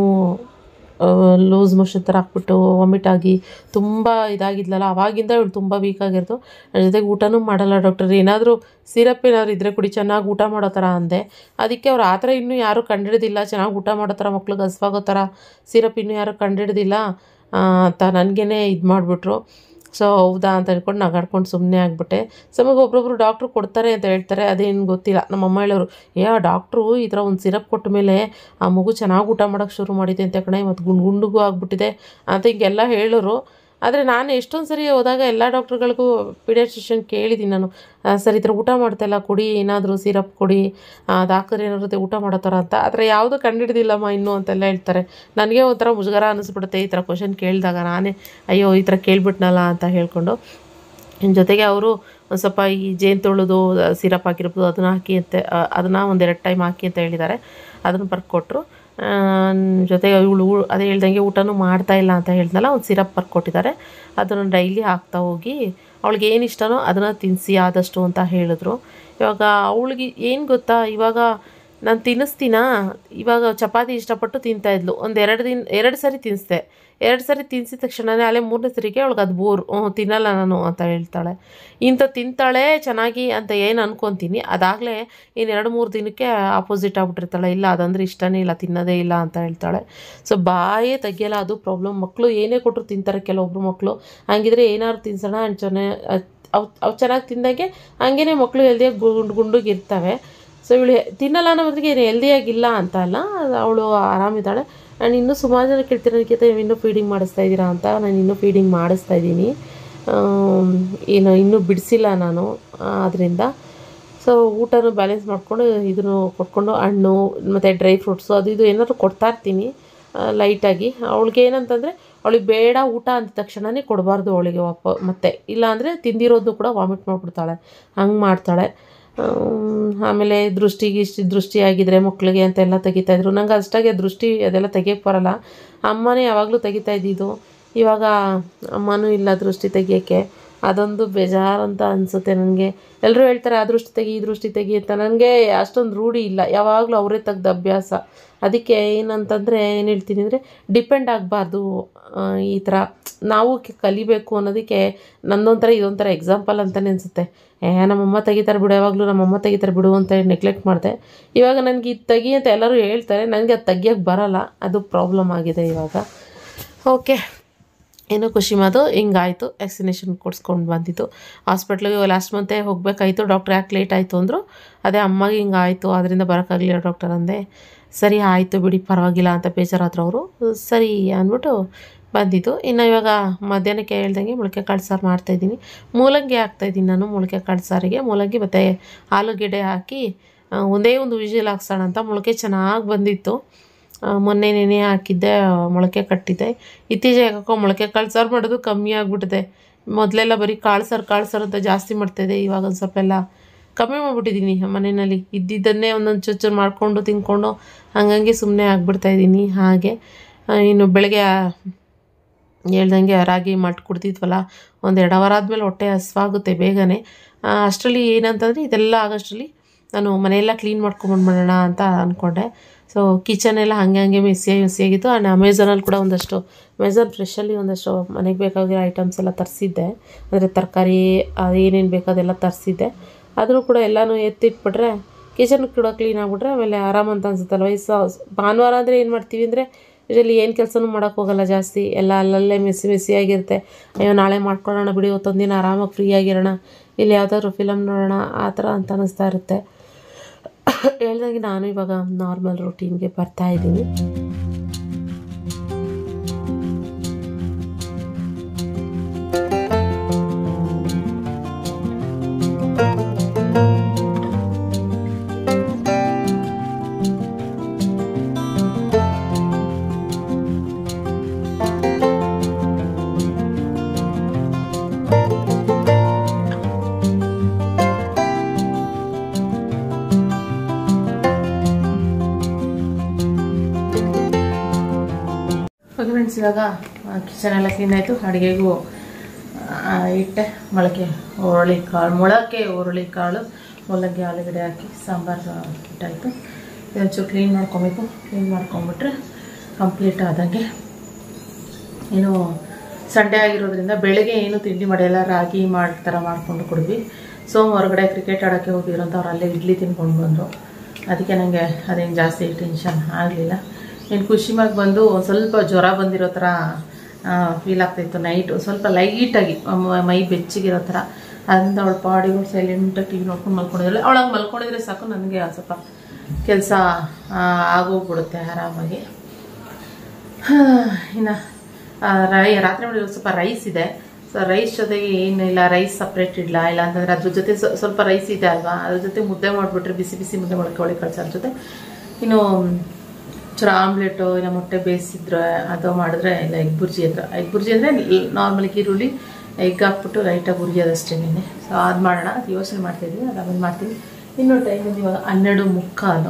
ಲೂಸ್ ಮೋಷನ್ ಥರ ಹಾಕ್ಬಿಟ್ಟು ವಾಮಿಟ್ ಆಗಿ ತುಂಬ ಇದಾಗಿದ್ಲಲ್ಲ ಅವಾಗಿಂದ ಇವಳು ತುಂಬ ವೀಕ್ ಆಗಿರ್ತು ನನ್ನ ಜೊತೆಗೆ ಊಟನೂ ಮಾಡಲ್ಲ ಡಾಕ್ಟರ್ ಏನಾದರೂ ಸಿರಪ್ ಏನಾದ್ರು ಇದ್ದರೆ ಕುಡಿ ಚೆನ್ನಾಗಿ ಊಟ ಮಾಡೋ ಥರ ಅಂದೆ ಅದಕ್ಕೆ ಅವ್ರು ಆ ಥರ ಇನ್ನೂ ಯಾರೂ ಕಂಡಿಡ್ದಿಲ್ಲ ಚೆನ್ನಾಗಿ ಊಟ ಮಾಡೋ ಥರ ಮಕ್ಳಿಗೆ ಹಸ್ವಾಗೋ ಥರ ಸಿರಪ್ ಇನ್ನೂ ಯಾರೂ ಕಂಡಿಡ್ದಿಲ್ಲ ಆ, ಅಂತ ನನಗೇ ಇದು ಮಾಡಿಬಿಟ್ರು ಸೊ ಹೌದಾ ಅಂತ ಹೇಳ್ಕೊಂಡು ನಗಾಡ್ಕೊಂಡು ಸುಮ್ಮನೆ ಆಗಿಬಿಟ್ಟೆ ಸಮಗೆ ಒಬ್ರೊಬ್ರು ಡಾಕ್ಟ್ರು ಕೊಡ್ತಾರೆ ಅಂತ ಹೇಳ್ತಾರೆ ಅದೇನು ಗೊತ್ತಿಲ್ಲ ನಮ್ಮ ಅಮ್ಮ ಹೇಳೋರು ಏ ಆ ಡಾಕ್ಟ್ರು ಈ ಥರ ಒಂದು ಸಿರಪ್ ಕೊಟ್ಟ ಮೇಲೆ ಆ ಮಗು ಚೆನ್ನಾಗಿ ಊಟ ಮಾಡೋಕ್ಕೆ ಶುರು ಮಾಡಿದೆ ಅಂತ ಕಣೆ ಮತ್ತು ಗುಂಡು ಗುಂಡುಗೂ ಆಗಿಬಿಟ್ಟಿದೆ ಅಂತ ಹಿಂಗೆಲ್ಲ ಹೇಳೋರು ಆದರೆ ನಾನು ಎಷ್ಟೊಂದು ಸರಿ ಹೋದಾಗ ಎಲ್ಲ ಡಾಕ್ಟ್ರುಗಳಿಗೂ ಪಿಡಿಯಾಟ್ರಿಷನ್ ಕೇಳಿದ್ದೀನಿ ನಾನು ಆ, ಸರ್ ಈ ಥರ ಊಟ ಮಾಡ್ತಾಯಿಲ್ಲ ಕೊಡಿ ಏನಾದರೂ ಸಿರಪ್ ಕೊಡಿ ಅದು ಹಾಕಿದ್ರೆ ಏನಾರುತ್ತೆ ಊಟ ಮಾಡೋ ಥರ ಅಂತ ಆದರೆ ಯಾವುದೂ ಕಂಡಿಡ್ದಿಲ್ಲಮ್ಮ ಇನ್ನೂ ಅಂತೆಲ್ಲ ಹೇಳ್ತಾರೆ ನನಗೆ ಒಂಥರ ಮುಜುಗರ ಅನ್ನಿಸ್ಬಿಡುತ್ತೆ ಈ ಥರ ಕ್ವಶನ್ ಕೇಳಿದಾಗ ನಾನೇ ಅಯ್ಯೋ ಈ ಥರ ಕೇಳ್ಬಿಟ್ನಲ್ಲ ಅಂತ ಹೇಳ್ಕೊಂಡು ಇನ್ನು ಜೊತೆಗೆ ಅವರು ಒಂದು ಸ್ವಲ್ಪ ಈ ಜೇನು ತೊಳೆದು ಸಿರಪ್ ಹಾಕಿರ್ಬೋದು ಅದನ್ನು ಹಾಕಿ ಅಂತ ಅದನ್ನು ಒಂದೆರಡು ಟೈಮ್ ಹಾಕಿ ಅಂತ ಹೇಳಿದ್ದಾರೆ ಅದನ್ನು ಬರ್ಕೊಟ್ರು ಆ, ಜೊತೆಗೆ ಇವಳು ಅದೇ ಹೇಳ್ದಂಗೆ ಊಟನೂ ಮಾಡ್ತಾ ಇಲ್ಲ ಅಂತ ಹೇಳ್ದಲ್ಲ ಒಂದು ಸಿರಪ್ ಬರ್ಕೊಟ್ಟಿದ್ದಾರೆ ಅದನ್ನು ಡೈಲಿ ಹಾಕ್ತಾ ಹೋಗಿ ಅವಳಿಗೆ ಏನು ಇಷ್ಟನೋ ಅದನ್ನು ತಿನ್ನಿಸಿ ಆದಷ್ಟು ಅಂತ ಹೇಳಿದ್ರು ಇವಾಗ ಅವಳಿಗೆ ಏನು ಗೊತ್ತಾ ಇವಾಗ ನಾನು ತಿನ್ನಿಸ್ತೀನಾ ಇವಾಗ ಚಪಾತಿ ಇಷ್ಟಪಟ್ಟು ತಿಂತಾಯಿದ್ಲು ಒಂದು ಎರಡು ದಿನ ಎರಡು ಸರಿ ತಿನ್ನಿಸ್ದೆ ಎರಡು ಸರಿ ತಿನ್ಸಿದ ತಕ್ಷಣವೇ ಅಲ್ಲೇ ಮೂರನೇ ಸರಿಗೆ ಅವಳಿಗೆ ಅದು ಬೋರ್ ಹ್ಞೂ ತಿನ್ನಲ್ಲ ನಾನು ಅಂತ ಹೇಳ್ತಾಳೆ ಇಂಥ ತಿಂತಾಳೆ ಚೆನ್ನಾಗಿ ಅಂತ ಏನು ಅನ್ಕೊತೀನಿ ಅದಾಗಲೇ ಇನ್ನು ಎರಡು ಮೂರು ದಿನಕ್ಕೆ ಆಪೋಸಿಟ್ ಆಗ್ಬಿಟ್ಟಿರ್ತಾಳೆ ಇಲ್ಲ ಅದಂದ್ರೆ ಇಷ್ಟನೇ ಇಲ್ಲ ತಿನ್ನೋದೇ ಇಲ್ಲ ಅಂತ ಹೇಳ್ತಾಳೆ ಸೊ ಬಾಯೇ ತೆಗಿಯಲ್ಲ ಅದು ಪ್ರಾಬ್ಲಮ್ ಮಕ್ಕಳು ಏನೇ ಕೊಟ್ಟರು ತಿಂತಾರೆ ಕೆಲವೊಬ್ರು ಮಕ್ಕಳು ಹಂಗಿದ್ರೆ ಏನಾದ್ರು ತಿನ್ಸೋಣ ಅಂಚನೆ ಅವು ಅವು ಚೆನ್ನಾಗಿ ತಿಂದಾಗೆ ಹಂಗೇ ಮಕ್ಕಳು ಹೆಲ್ದಿಯಾಗಿ ಗುಂಡು ಗುಂಡುಗೆ ಇರ್ತವೆ ಸೊ ಇವಳು ತಿನ್ನಲ್ಲ ಅನ್ನೋದ್ರಿಗೆ ಏನು ಹೆಲ್ದಿಯಾಗಿಲ್ಲ ಅಂತ ಅಲ್ಲ ಅವಳು ಆರಾಮಿದ್ದಾಳೆ ನಾನು ಇನ್ನೂ ಸುಮಾರು ಜನ ಕೇಳ್ತೀನಿ ನನಗೆ ಇನ್ನೂ ಫೀಡಿಂಗ್ ಮಾಡಿಸ್ತಾ ಇದ್ದೀರಾ ಅಂತ ನಾನು ಇನ್ನೂ ಫೀಡಿಂಗ್ ಮಾಡಿಸ್ತಾ ಇದ್ದೀನಿ ಆಮ್, ಏನು ಇನ್ನೂ ಬಿಡಿಸಿಲ್ಲ ನಾನು ಆದ್ದರಿಂದ ಸೊ ಊಟನೂ ಬ್ಯಾಲೆನ್ಸ್ ಮಾಡಿಕೊಂಡು ಇದನ್ನು ಕೊಟ್ಕೊಂಡು ಹಣ್ಣು ಮತ್ತು ಡ್ರೈ ಫ್ರೂಟ್ಸು ಅದು ಇದು ಏನಾದರೂ ಕೊಡ್ತಾ ಇರ್ತೀನಿ ಲೈಟಾಗಿ ಅವಳಿಗೆ ಏನಂತಂದರೆ ಅವಳಿಗೆ ಬೇಡ ಊಟ ಅಂದ ತಕ್ಷಣವೇ ಕೊಡಬಾರ್ದು ಅವಳಿಗೆ ವಾಪ ಮತ್ತೆ ಇಲ್ಲಾಂದರೆ ತಿಂದಿರೋದು ಕೂಡ ವಾಮಿಟ್ ಮಾಡಿಬಿಡ್ತಾಳೆ ಹಂಗೆ ಮಾಡ್ತಾಳೆ ಆಮ್, ಆಮೇಲೆ ದೃಷ್ಟಿ ಗಿಷ್ಟಿ ದೃಷ್ಟಿ ಆಗಿದ್ರೆ ಮಕ್ಕಳಿಗೆ ಅಂತೆಲ್ಲ ತೆಗಿತಾಯಿದ್ರು ನಂಗೆ ಅಷ್ಟಾಗಿ ದೃಷ್ಟಿ ಅದೆಲ್ಲ ತೆಗಿಯೋಕ್ಕೆ ಬರಲ್ಲ ಅಮ್ಮನೇ ಯಾವಾಗಲೂ ತೆಗಿತಾ ಇದ್ದಿದ್ದು ಇವಾಗ ಅಮ್ಮನೂ ಇಲ್ಲ ದೃಷ್ಟಿ ತೆಗಿಯೋಕ್ಕೆ ಅದೊಂದು ಬೇಜಾರಂತ ಅನಿಸುತ್ತೆ ನನಗೆ ಎಲ್ಲರೂ ಹೇಳ್ತಾರೆ ಆ ದೃಷ್ಟಿ ತೆಗಿ ಈ ದೃಷ್ಟಿ ತೆಗಿ ಅಂತ ನನಗೆ ಅಷ್ಟೊಂದು ರೂಢಿ ಇಲ್ಲ ಯಾವಾಗಲೂ ಅವರೇ ತೆಗ್ದ ಅಭ್ಯಾಸ ಅದಕ್ಕೆ ಏನಂತಂದರೆ ಏನು ಹೇಳ್ತೀನಿ ಅಂದರೆ ಡಿಪೆಂಡ್ ಆಗಬಾರ್ದು ಈ ಥರ ನಾವು ಕ- ಕಲಿಬೇಕು ಅನ್ನೋದಕ್ಕೆ ನನ್ನೊಂಥರ ಇದೊಂಥರ ಎಕ್ಸಾಂಪಲ್ ಅಂತಲೇ ಅನಿಸುತ್ತೆ ಏ ನಮ್ಮಮ್ಮ ತೆಗಿತಾರೆ ಬಿಡು ಯಾವಾಗಲೂ ನಮ್ಮಮ್ಮ ತೆಗಿತಾರೆ ಬಿಡು ಅಂತ ಹೇಳಿ ನೆಗ್ಲೆಕ್ಟ್ ಮಾಡಿದೆ ಇವಾಗ ನನಗೆ ಇದು ತೆಗಿ ಅಂತ ಎಲ್ಲರೂ ಹೇಳ್ತಾರೆ ನನಗೆ ಅದು ತೆಗಿಯೋಕ್ಕೆ ಬರಲ್ಲ ಅದು ಪ್ರಾಬ್ಲಮ್ ಆಗಿದೆ ಇವಾಗ ಓಕೆ ಏನೋ ಖುಷಿ ಮಾತು ಹಿಂಗಾಯಿತು ವ್ಯಾಕ್ಸಿನೇಷನ್ ಕೊಡ್ಸ್ಕೊಂಡು ಬಂದಿತ್ತು ಹಾಸ್ಪಿಟ್ಲಿಗೆ ಲಾಸ್ಟ್ ಮಂತೇ ಹೋಗಬೇಕಾಯಿತು ಡಾಕ್ಟ್ರ್ ಯಾಕೆ ಲೇಟ್ ಆಯಿತು ಅಂದರು ಅದೇ ಅಮ್ಮಗೆ ಹಿಂಗಾಯಿತು ಅದರಿಂದ ಬರೋಕ್ಕಾಗಲಿಲ್ಲ ಡಾಕ್ಟರ್ ಅಂದೆ ಸರಿ ಆಯಿತು ಬಿಡಿ ಪರವಾಗಿಲ್ಲ ಅಂತ ಬೇಜಾರಾದ್ರು ಅವರು ಸರಿ ಅಂದ್ಬಿಟ್ಟು ಬಂದಿದ್ದು ಇನ್ನು ಇವಾಗ ಮಧ್ಯಾಹ್ನಕ್ಕೆ ಹೇಳ್ದಂಗೆ ಮೊಳಕೆ ಕಾಳು ಸಾರು ಮಾಡ್ತಾಯಿದ್ದೀನಿ ಮೂಲಂಗಿ ಹಾಕ್ತಾಯಿದ್ದೀನಿ ನಾನು ಮೊಳಕೆ ಕಾಳು ಸಾರಿಗೆ ಮೂಲಂಗಿ ಮತ್ತು ಆಲೂಗೆಡ್ಡೆ ಹಾಕಿ ಆ, ಒಂದೇ ಒಂದು ವಿಜಿಲ್ ಹಾಕ್ಸೋಣ ಅಂತ ಮೊಳಕೆ ಚೆನ್ನಾಗಿ ಬಂದಿತ್ತು ಆ, ಮೊನ್ನೆ ನೆನೆ ಹಾಕಿದ್ದೆ ಆ, ಮೊಳಕೆ ಕಟ್ಟಿದ್ದೆ ಇತ್ತೀಚೆಗೆ ಯಾಕೋ ಮೊಳಕೆ ಕಾಳು ಸಾರು ಮಾಡೋದು ಕಮ್ಮಿ ಆಗಿಬಿಟ್ಟಿದೆ ಮೊದಲೆಲ್ಲ ಬರೀ ಕಾಳು ಸಾರು ಕಾಳು ಸಾರು ಅಂತ ಜಾಸ್ತಿ ಮಾಡ್ತಾಯಿದ್ದೆ ಇವಾಗ ಒಂದು ಸ್ವಲ್ಪ ಎಲ್ಲ ಕಮ್ಮಿ ಮಾಡಿಬಿಟ್ಟಿದ್ದೀನಿ ಮನೆಯಲ್ಲಿ ಇದ್ದಿದ್ದನ್ನೇ ಒಂದೊಂದು ಚೂರು ಚೂರು ಮಾಡಿಕೊಂಡು ತಿಂದ್ಕೊಂಡು ಹಂಗಂಗೆ ಸುಮ್ಮನೆ ಆಗಿಬಿಡ್ತಾಯಿದ್ದೀನಿ ಹಾಗೆ ಆ, ಇನ್ನು ಬೆಳಗ್ಗೆ ಆ, ಹೇಳ್ದಂಗೆ ರಾಗಿ ಮಟ್ಟು ಕುಡ್ತಿದ್ವಲ್ಲ ಒಂದು ಎರಡು ಅವರ್ ಆದಮೇಲೆ ಹೊಟ್ಟೆ ಹಸ್ವಾಗುತ್ತೆ ಬೇಗನೆ ಆ, ಅಷ್ಟರಲ್ಲಿ ಏನಂತಂದರೆ ಇದೆಲ್ಲ ಆಗೋಷ್ಟರಲ್ಲಿ ನಾನು ಮನೆಯೆಲ್ಲ ಕ್ಲೀನ್ ಮಾಡ್ಕೊಂಬಂದ್ಬಿಡೋಣ ಅಂತ ಅಂದ್ಕೊಂಡೆ ಸೊ ಕಿಚನ್ ಎಲ್ಲ ಹಂಗೆ ಹಂಗೆ ಮೆಸ್ಸಿಯಾಗಿ ಮೆಸ್ಸಿಯಾಗಿತ್ತು ಆ್ಯಂಡ್ ಅಮೆಝಾನಲ್ಲಿ ಕೂಡ ಒಂದಷ್ಟು ಅಮೆಝಾನ್ ಫ್ರೆಶಲ್ಲಿ ಒಂದಷ್ಟು ಮನೆಗೆ ಬೇಕಾಗಿರೋ ಐಟಮ್ಸ್ ಎಲ್ಲ ತರಿಸಿದ್ದೆ ಅಂದರೆ ತರಕಾರಿ ಏನೇನು ಬೇಕೋ ಅದೆಲ್ಲ ತರಿಸಿದ್ದೆ ಆದರೂ ಕೂಡ ಎಲ್ಲನೂ ಎತ್ತಿಟ್ಬಿಟ್ರೆ ಕಿಚನ್ ಕೂಡ ಕ್ಲೀನ್ ಆಗಿಬಿಟ್ರೆ ಆಮೇಲೆ ಆರಾಮ ಅಂತ ಅನ್ಸುತ್ತಲ್ವ ಈ ಸ ಭಾನುವಾರ ಅಂದರೆ ಏನು ಮಾಡ್ತೀವಿ ಅಂದರೆ ಯೂಶಲಿ ಏನು ಕೆಲಸನೂ ಮಾಡೋಕ್ಕೆ ಹೋಗಲ್ಲ ಜಾಸ್ತಿ ಎಲ್ಲ ಅಲ್ಲಲ್ಲೇ ಮೆಸ್ಸಿ ಮೆಸ್ಸಿಯಾಗಿರುತ್ತೆ ಅಯ್ಯೋ ನಾಳೆ ಮಾಡ್ಕೊಳ್ಳೋಣ ಬಿಡಿ ಇವತ್ತೊಂದಿನ ಆರಾಮಾಗಿ ಫ್ರೀ ಆಗಿರೋಣ ಇಲ್ಲಿ ಯಾವುದಾದ್ರು ಫಿಲಮ್ ನೋಡೋಣ ಆ ಥರ ಅಂತ ಅನ್ನಿಸ್ತಾ ಇರುತ್ತೆ ಹೇಳ್ದಂಗೆ ನಾನು ಇವಾಗ ನಾರ್ಮಲ್ ರೂಟೀನ್ಗೆ ಬರ್ತಾ ಇದ್ದೀನಿ ಓಕೆ ಫ್ರೆಂಡ್ಸ್ ಇವಾಗ ಕಿಚನ್ ಎಲ್ಲ ಕ್ಲೀನ್ ಆಯಿತು ಅಡುಗೆಗೂ ಇಟ್ಟೆ ಮೊಳಕೆ ಹುರುಳಿ ಕಾಳು ಮೊಳಕೆ ಹುರುಳಿ ಕಾಳು ಮೂಲಂಗಿ ಆಲೂಗಡ್ಡೆ ಹಾಕಿ ಸಾಂಬಾರು ಇಟ್ಟಾಯಿತು ಇದೊಂಚೂರು ಕ್ಲೀನ್ ಮಾಡ್ಕೊಬೇಕು ಕ್ಲೀನ್ ಮಾಡ್ಕೊಂಬಿಟ್ರೆ ಕಂಪ್ಲೀಟ್ ಆದಂಗೆ ಏನು ಸಂಡೇ ಆಗಿರೋದ್ರಿಂದ ಬೆಳಗ್ಗೆ ಏನು ತಿಂಡಿ ಮಾಡಿಲ್ಲ ರಾಗಿ ಮಾಡಿ ಥರ ಮಾಡಿಕೊಂಡು ಕೊಡ್ವಿ ಸೋಮ ಹೊರಗಡೆ ಕ್ರಿಕೆಟ್ ಆಡೋಕ್ಕೆ ಹೋಗಿದ್ರಂತ ಅವ್ರು ಅಲ್ಲೇ ಇಡ್ಲಿ ತಿನ್ಕೊಂಡು ಬಂದರು ಅದಕ್ಕೆ ನನಗೆ ಅದೇನು ಜಾಸ್ತಿ ಟೆನ್ಷನ್ ಆಗಲಿಲ್ಲ ಇನ್ನು ಖುಷಿಮಾಗಿ ಬಂದು ಒಂದು ಸ್ವಲ್ಪ ಜ್ವರ ಬಂದಿರೋ ಥರ ಫೀಲ್ ಆಗ್ತಾಯಿತ್ತು ನೈಟು ಸ್ವಲ್ಪ ಲೈಟಾಗಿ ಮೈ ಬೆಚ್ಚಗಿರೋ ಥರ ಅದರಿಂದ ಅವಳ ಪಾಡಿಗೂ ಸೈಲೆಂಟಾಗಿ ಟಿ ವಿ ನೋಡ್ಕೊಂಡು ಮಲ್ಕೊಂಡಿದ್ದಾಳೆ ಅವಳಂಗೆ ಮಲ್ಕೊಂಡಿದ್ರೆ ಸಾಕು ನನಗೆ ಸ್ವಲ್ಪ ಕೆಲಸ ಆಗೋಗ್ಬಿಡುತ್ತೆ ಆರಾಮಾಗಿ ಇನ್ನು ರೈ ರಾತ್ರಿ ಮಾಡಿ ಸ್ವಲ್ಪ ರೈಸ್ ಇದೆ ಸೊ ರೈಸ್ ಜೊತೆಗೆ ಏನಿಲ್ಲ ರೈಸ್ ಸಪ್ರೇಟ್ ಇಡಲ ಇಲ್ಲ ಅಂತಂದ್ರೆ ಅದ್ರ ಜೊತೆ ಸ್ವ- ಸ್ವಲ್ಪ ರೈಸ್ ಇದೆ ಅಲ್ವಾ ಅದ್ರ ಜೊತೆ ಮುದ್ದೆ ಮಾಡಿಬಿಟ್ರೆ ಬಿಸಿ ಬಿಸಿ ಮುದ್ದೆ ಮಾಡ್ಕೊಳ್ಳಿ ಕಳ್ಸೋದ್ರ ಜೊತೆ ಇನ್ನು ಚೂರ ಆಮ್ಲೆಟು ಇಲ್ಲ ಮೊಟ್ಟೆ ಬೇಯಿಸಿದ್ರೆ ಅದು ಮಾಡಿದ್ರೆ ಇಲ್ಲ ಎಗ್ ಬುರ್ಜಿ ಅಂದ್ರೆ ಎಗ್ ಬುರ್ಜಿ ಅಂದರೆ ನಾರ್ಮಲ್ ಈರುಳ್ಳಿ ಎಗ್ ಹಾಕ್ಬಿಟ್ಟು ಲೈಟಾಗಿ ಹುರಿಯೋದಷ್ಟೇನೆ ಸೊ ಅದು ಮಾಡೋಣ ಅದು ಯೋಚನೆ ಮಾಡ್ತಾಯಿದ್ವಿ ಅದು ಆಮೇಲೆ ಮಾಡ್ತೀವಿ ಇನ್ನು ಟೈಮ್ ಬಂದು ಇವಾಗ ಹನ್ನೆರಡು ಮುಕ್ಕಾಲು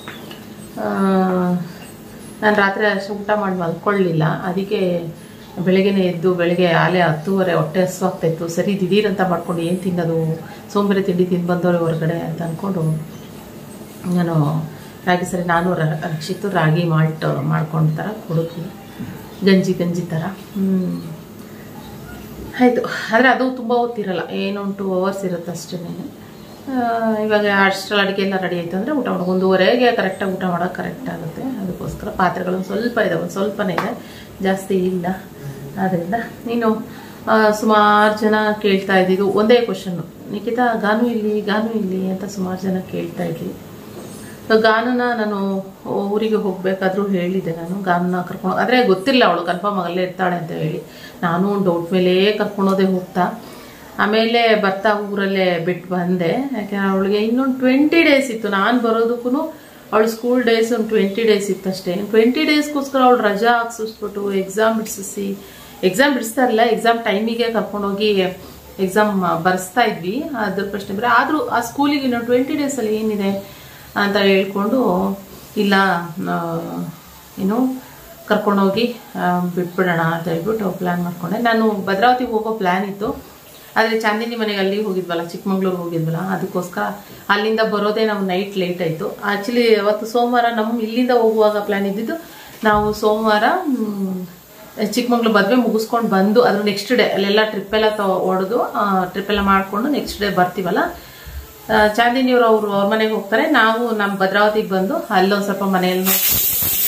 ನಾನು ರಾತ್ರಿ ಅಷ್ಟು ಊಟ ಮಾಡಿ ಮಲ್ಕೊಳ್ಳಿಲ್ಲ ಅದಕ್ಕೆ ಬೆಳಗ್ಗೆನೇ ಎದ್ದು ಬೆಳಗ್ಗೆ ಆಲೆ ಹತ್ತುವರೆ ಹೊಟ್ಟೆ ಹಸುವಾಗ್ತಾಯಿತ್ತು ಸರಿ ದಿಢೀರಂತ ಮಾಡ್ಕೊಂಡು ಏನು ತಿನ್ನೋದು ಸೋಂಬೇರಿ ತಿಂಡಿ ತಿಂದು ಬಂದವ್ರೆ ಹೊರಗಡೆ ಅಂತ ಅಂದ್ಕೊಂಡು ನಾನು ರಾಗಿ ಸರಿ ನಾನು ರ- ರಕ್ಷಿತು ರಾಗಿ ಮಾಲ್ಟ್ ಮಾಡ್ಕೊಂಡು ಥರ ಕುಡಿದ್ವಿ ಗಂಜಿ ಗಂಜಿ ಥರ ಹ್ಮ್. ಆಯಿತು ಆದರೆ ಅದು ತುಂಬ ಹೊತ್ತಿರಲ್ಲ ಏನೋ ಒಂದು ಟೂ ಅವರ್ಸ್ ಇರುತ್ತೆ ಅಷ್ಟೇ ಇವಾಗ ಅಷ್ಟರಲ್ಲಿ ಅಡುಗೆ ಎಲ್ಲ ರೆಡಿ ಆಯಿತು ಅಂದರೆ ಊಟ ಮಾಡೋದು ಒಂದೂವರೆಗೆ ಕರೆಕ್ಟಾಗಿ ಊಟ ಮಾಡೋಕೆ ಕರೆಕ್ಟ್ ಆಗುತ್ತೆ ಅದಕ್ಕೋಸ್ಕರ ಪಾತ್ರೆಗಳು ಒಂದು ಸ್ವಲ್ಪ ಇದೆ ಒಂದು ಸ್ವಲ್ಪನೇ ಇದೆ ಜಾಸ್ತಿ ಇಲ್ಲ ಆದ್ದರಿಂದ ನೀನು ಸುಮಾರು ಜನ ಕೇಳ್ತಾ ಇದ್ದಿದ್ದು ಒಂದೇ ಕ್ವಶನ್ನು ನಿಖಿತಾ ಗಾನು ಇಲ್ಲಿ ಗಾನು ಇಲ್ಲಿ ಅಂತ ಸುಮಾರು ಜನ ಕೇಳ್ತಾ ಇದ್ವಿ ಸೊ ಗಾನನ ನಾನು ಊರಿಗೆ ಹೋಗಬೇಕಾದ್ರೂ ಹೇಳಿದ್ದೆ ನಾನು ಗಾನನ ಕರ್ಕೊಂಡು ಆದರೆ ಗೊತ್ತಿಲ್ಲ ಅವಳು ಕನ್ಫರ್ಮ್ ಅಲ್ಲೇ ಇರ್ತಾಳೆ ಅಂತ ಹೇಳಿ ನಾನು ಡೌಟ್ ಮೇಲೆ ಕರ್ಕೊಂಡೋದೆ ಹೋಗ್ತಾ ಆಮೇಲೆ ಬರ್ತಾ ಊರಲ್ಲೇ ಬಿಟ್ಟು ಬಂದೆ ಯಾಕೆಂದ್ರೆ ಅವಳಿಗೆ ಇನ್ನೊಂದು ಟ್ವೆಂಟಿ ಡೇಸ್ ಇತ್ತು ನಾನು ಬರೋದಕ್ಕೂ ಅವಳು ಸ್ಕೂಲ್ ಡೇಸ್ ಒಂದು ಟ್ವೆಂಟಿ ಡೇಸ್ ಇತ್ತಷ್ಟೇ ಟ್ವೆಂಟಿ ಡೇಸ್ಗೋಸ್ಕರ ಅವಳು ರಜಾ ಹಾಕ್ಸಿಸ್ಬಿಟ್ಟು ಎಕ್ಸಾಮ್ ಬಿಡಿಸಿ ಎಕ್ಸಾಮ್ ಬಿಡಿಸ್ತಾ ಇರಲಿಲ್ಲ ಎಕ್ಸಾಮ್ ಟೈಮಿಗೆ ಕರ್ಕೊಂಡೋಗಿ ಎಕ್ಸಾಮ್ ಬರ್ಸ್ತಾ ಇದ್ವಿ ಅದ್ರ ಪ್ರಶ್ನೆ ಬೇರೆ ಆದರೂ ಆ ಸ್ಕೂಲಿಗೆ ಇನ್ನೊಂದು ಟ್ವೆಂಟಿ ಡೇಸಲ್ಲಿ ಏನಿದೆ ಅಂತ ಹೇಳ್ಕೊಂಡು ಇಲ್ಲ ಆ, ಏನು ಕರ್ಕೊಂಡೋಗಿ ಆ, ಬಿಟ್ಬಿಡೋಣ ಅಂತ ಹೇಳ್ಬಿಟ್ಟು ಪ್ಲ್ಯಾನ್ ಮಾಡ್ಕೊಂಡೆ ನಾನು ಭದ್ರಾವತಿಗೆ ಹೋಗೋ ಪ್ಲ್ಯಾನ್ ಇತ್ತು ಆದರೆ ಚಾಂದಿನಿ ಮನೆಗೆ ಅಲ್ಲಿ ಹೋಗಿದ್ವಲ್ಲ ಚಿಕ್ಕಮಂಗ್ಳೂರು ಹೋಗಿದ್ವಲ್ಲ ಅದಕ್ಕೋಸ್ಕರ ಅಲ್ಲಿಂದ ಬರೋದೇ ನಾವು ನೈಟ್ ಲೇಟ್ ಆಯಿತು ಆ್ಯಕ್ಚುಲಿ ಅವತ್ತು ಸೋಮವಾರ ನಮ್ಮ ಇಲ್ಲಿಂದ ಹೋಗುವಾಗ ಪ್ಲ್ಯಾನ್ ಇದ್ದಿದ್ದು ನಾವು ಸೋಮವಾರ ಮ್, ಚಿಕ್ಕಮಂಗ್ಳೂರು ಮದುವೆ ಮುಗಿಸ್ಕೊಂಡು ಬಂದು ಅದ್ರ ನೆಕ್ಸ್ಟ್ ಡೇ ಅಲ್ಲೆಲ್ಲ ಟ್ರಿಪ್ ಎಲ್ಲ ತೊ ಹೊಡೆದು ಟ್ರಿಪ್ ಎಲ್ಲ ಮಾಡಿಕೊಂಡು ನೆಕ್ಸ್ಟ್ ಡೇ ಬರ್ತೀವಲ್ಲ ಆ, ಚಾಂದಿನಿಯವರು ಅವರು ಅವ್ರ ಮನೆಗೆ ಹೋಗ್ತಾರೆ ನಾವು ನಮ್ಮ ಭದ್ರಾವತಿಗೆ ಬಂದು ಅಲ್ಲೊಂದು ಸ್ವಲ್ಪ ಮನೆಯಲ್ಲಿ ನೋಡ್ಕೊಂಡು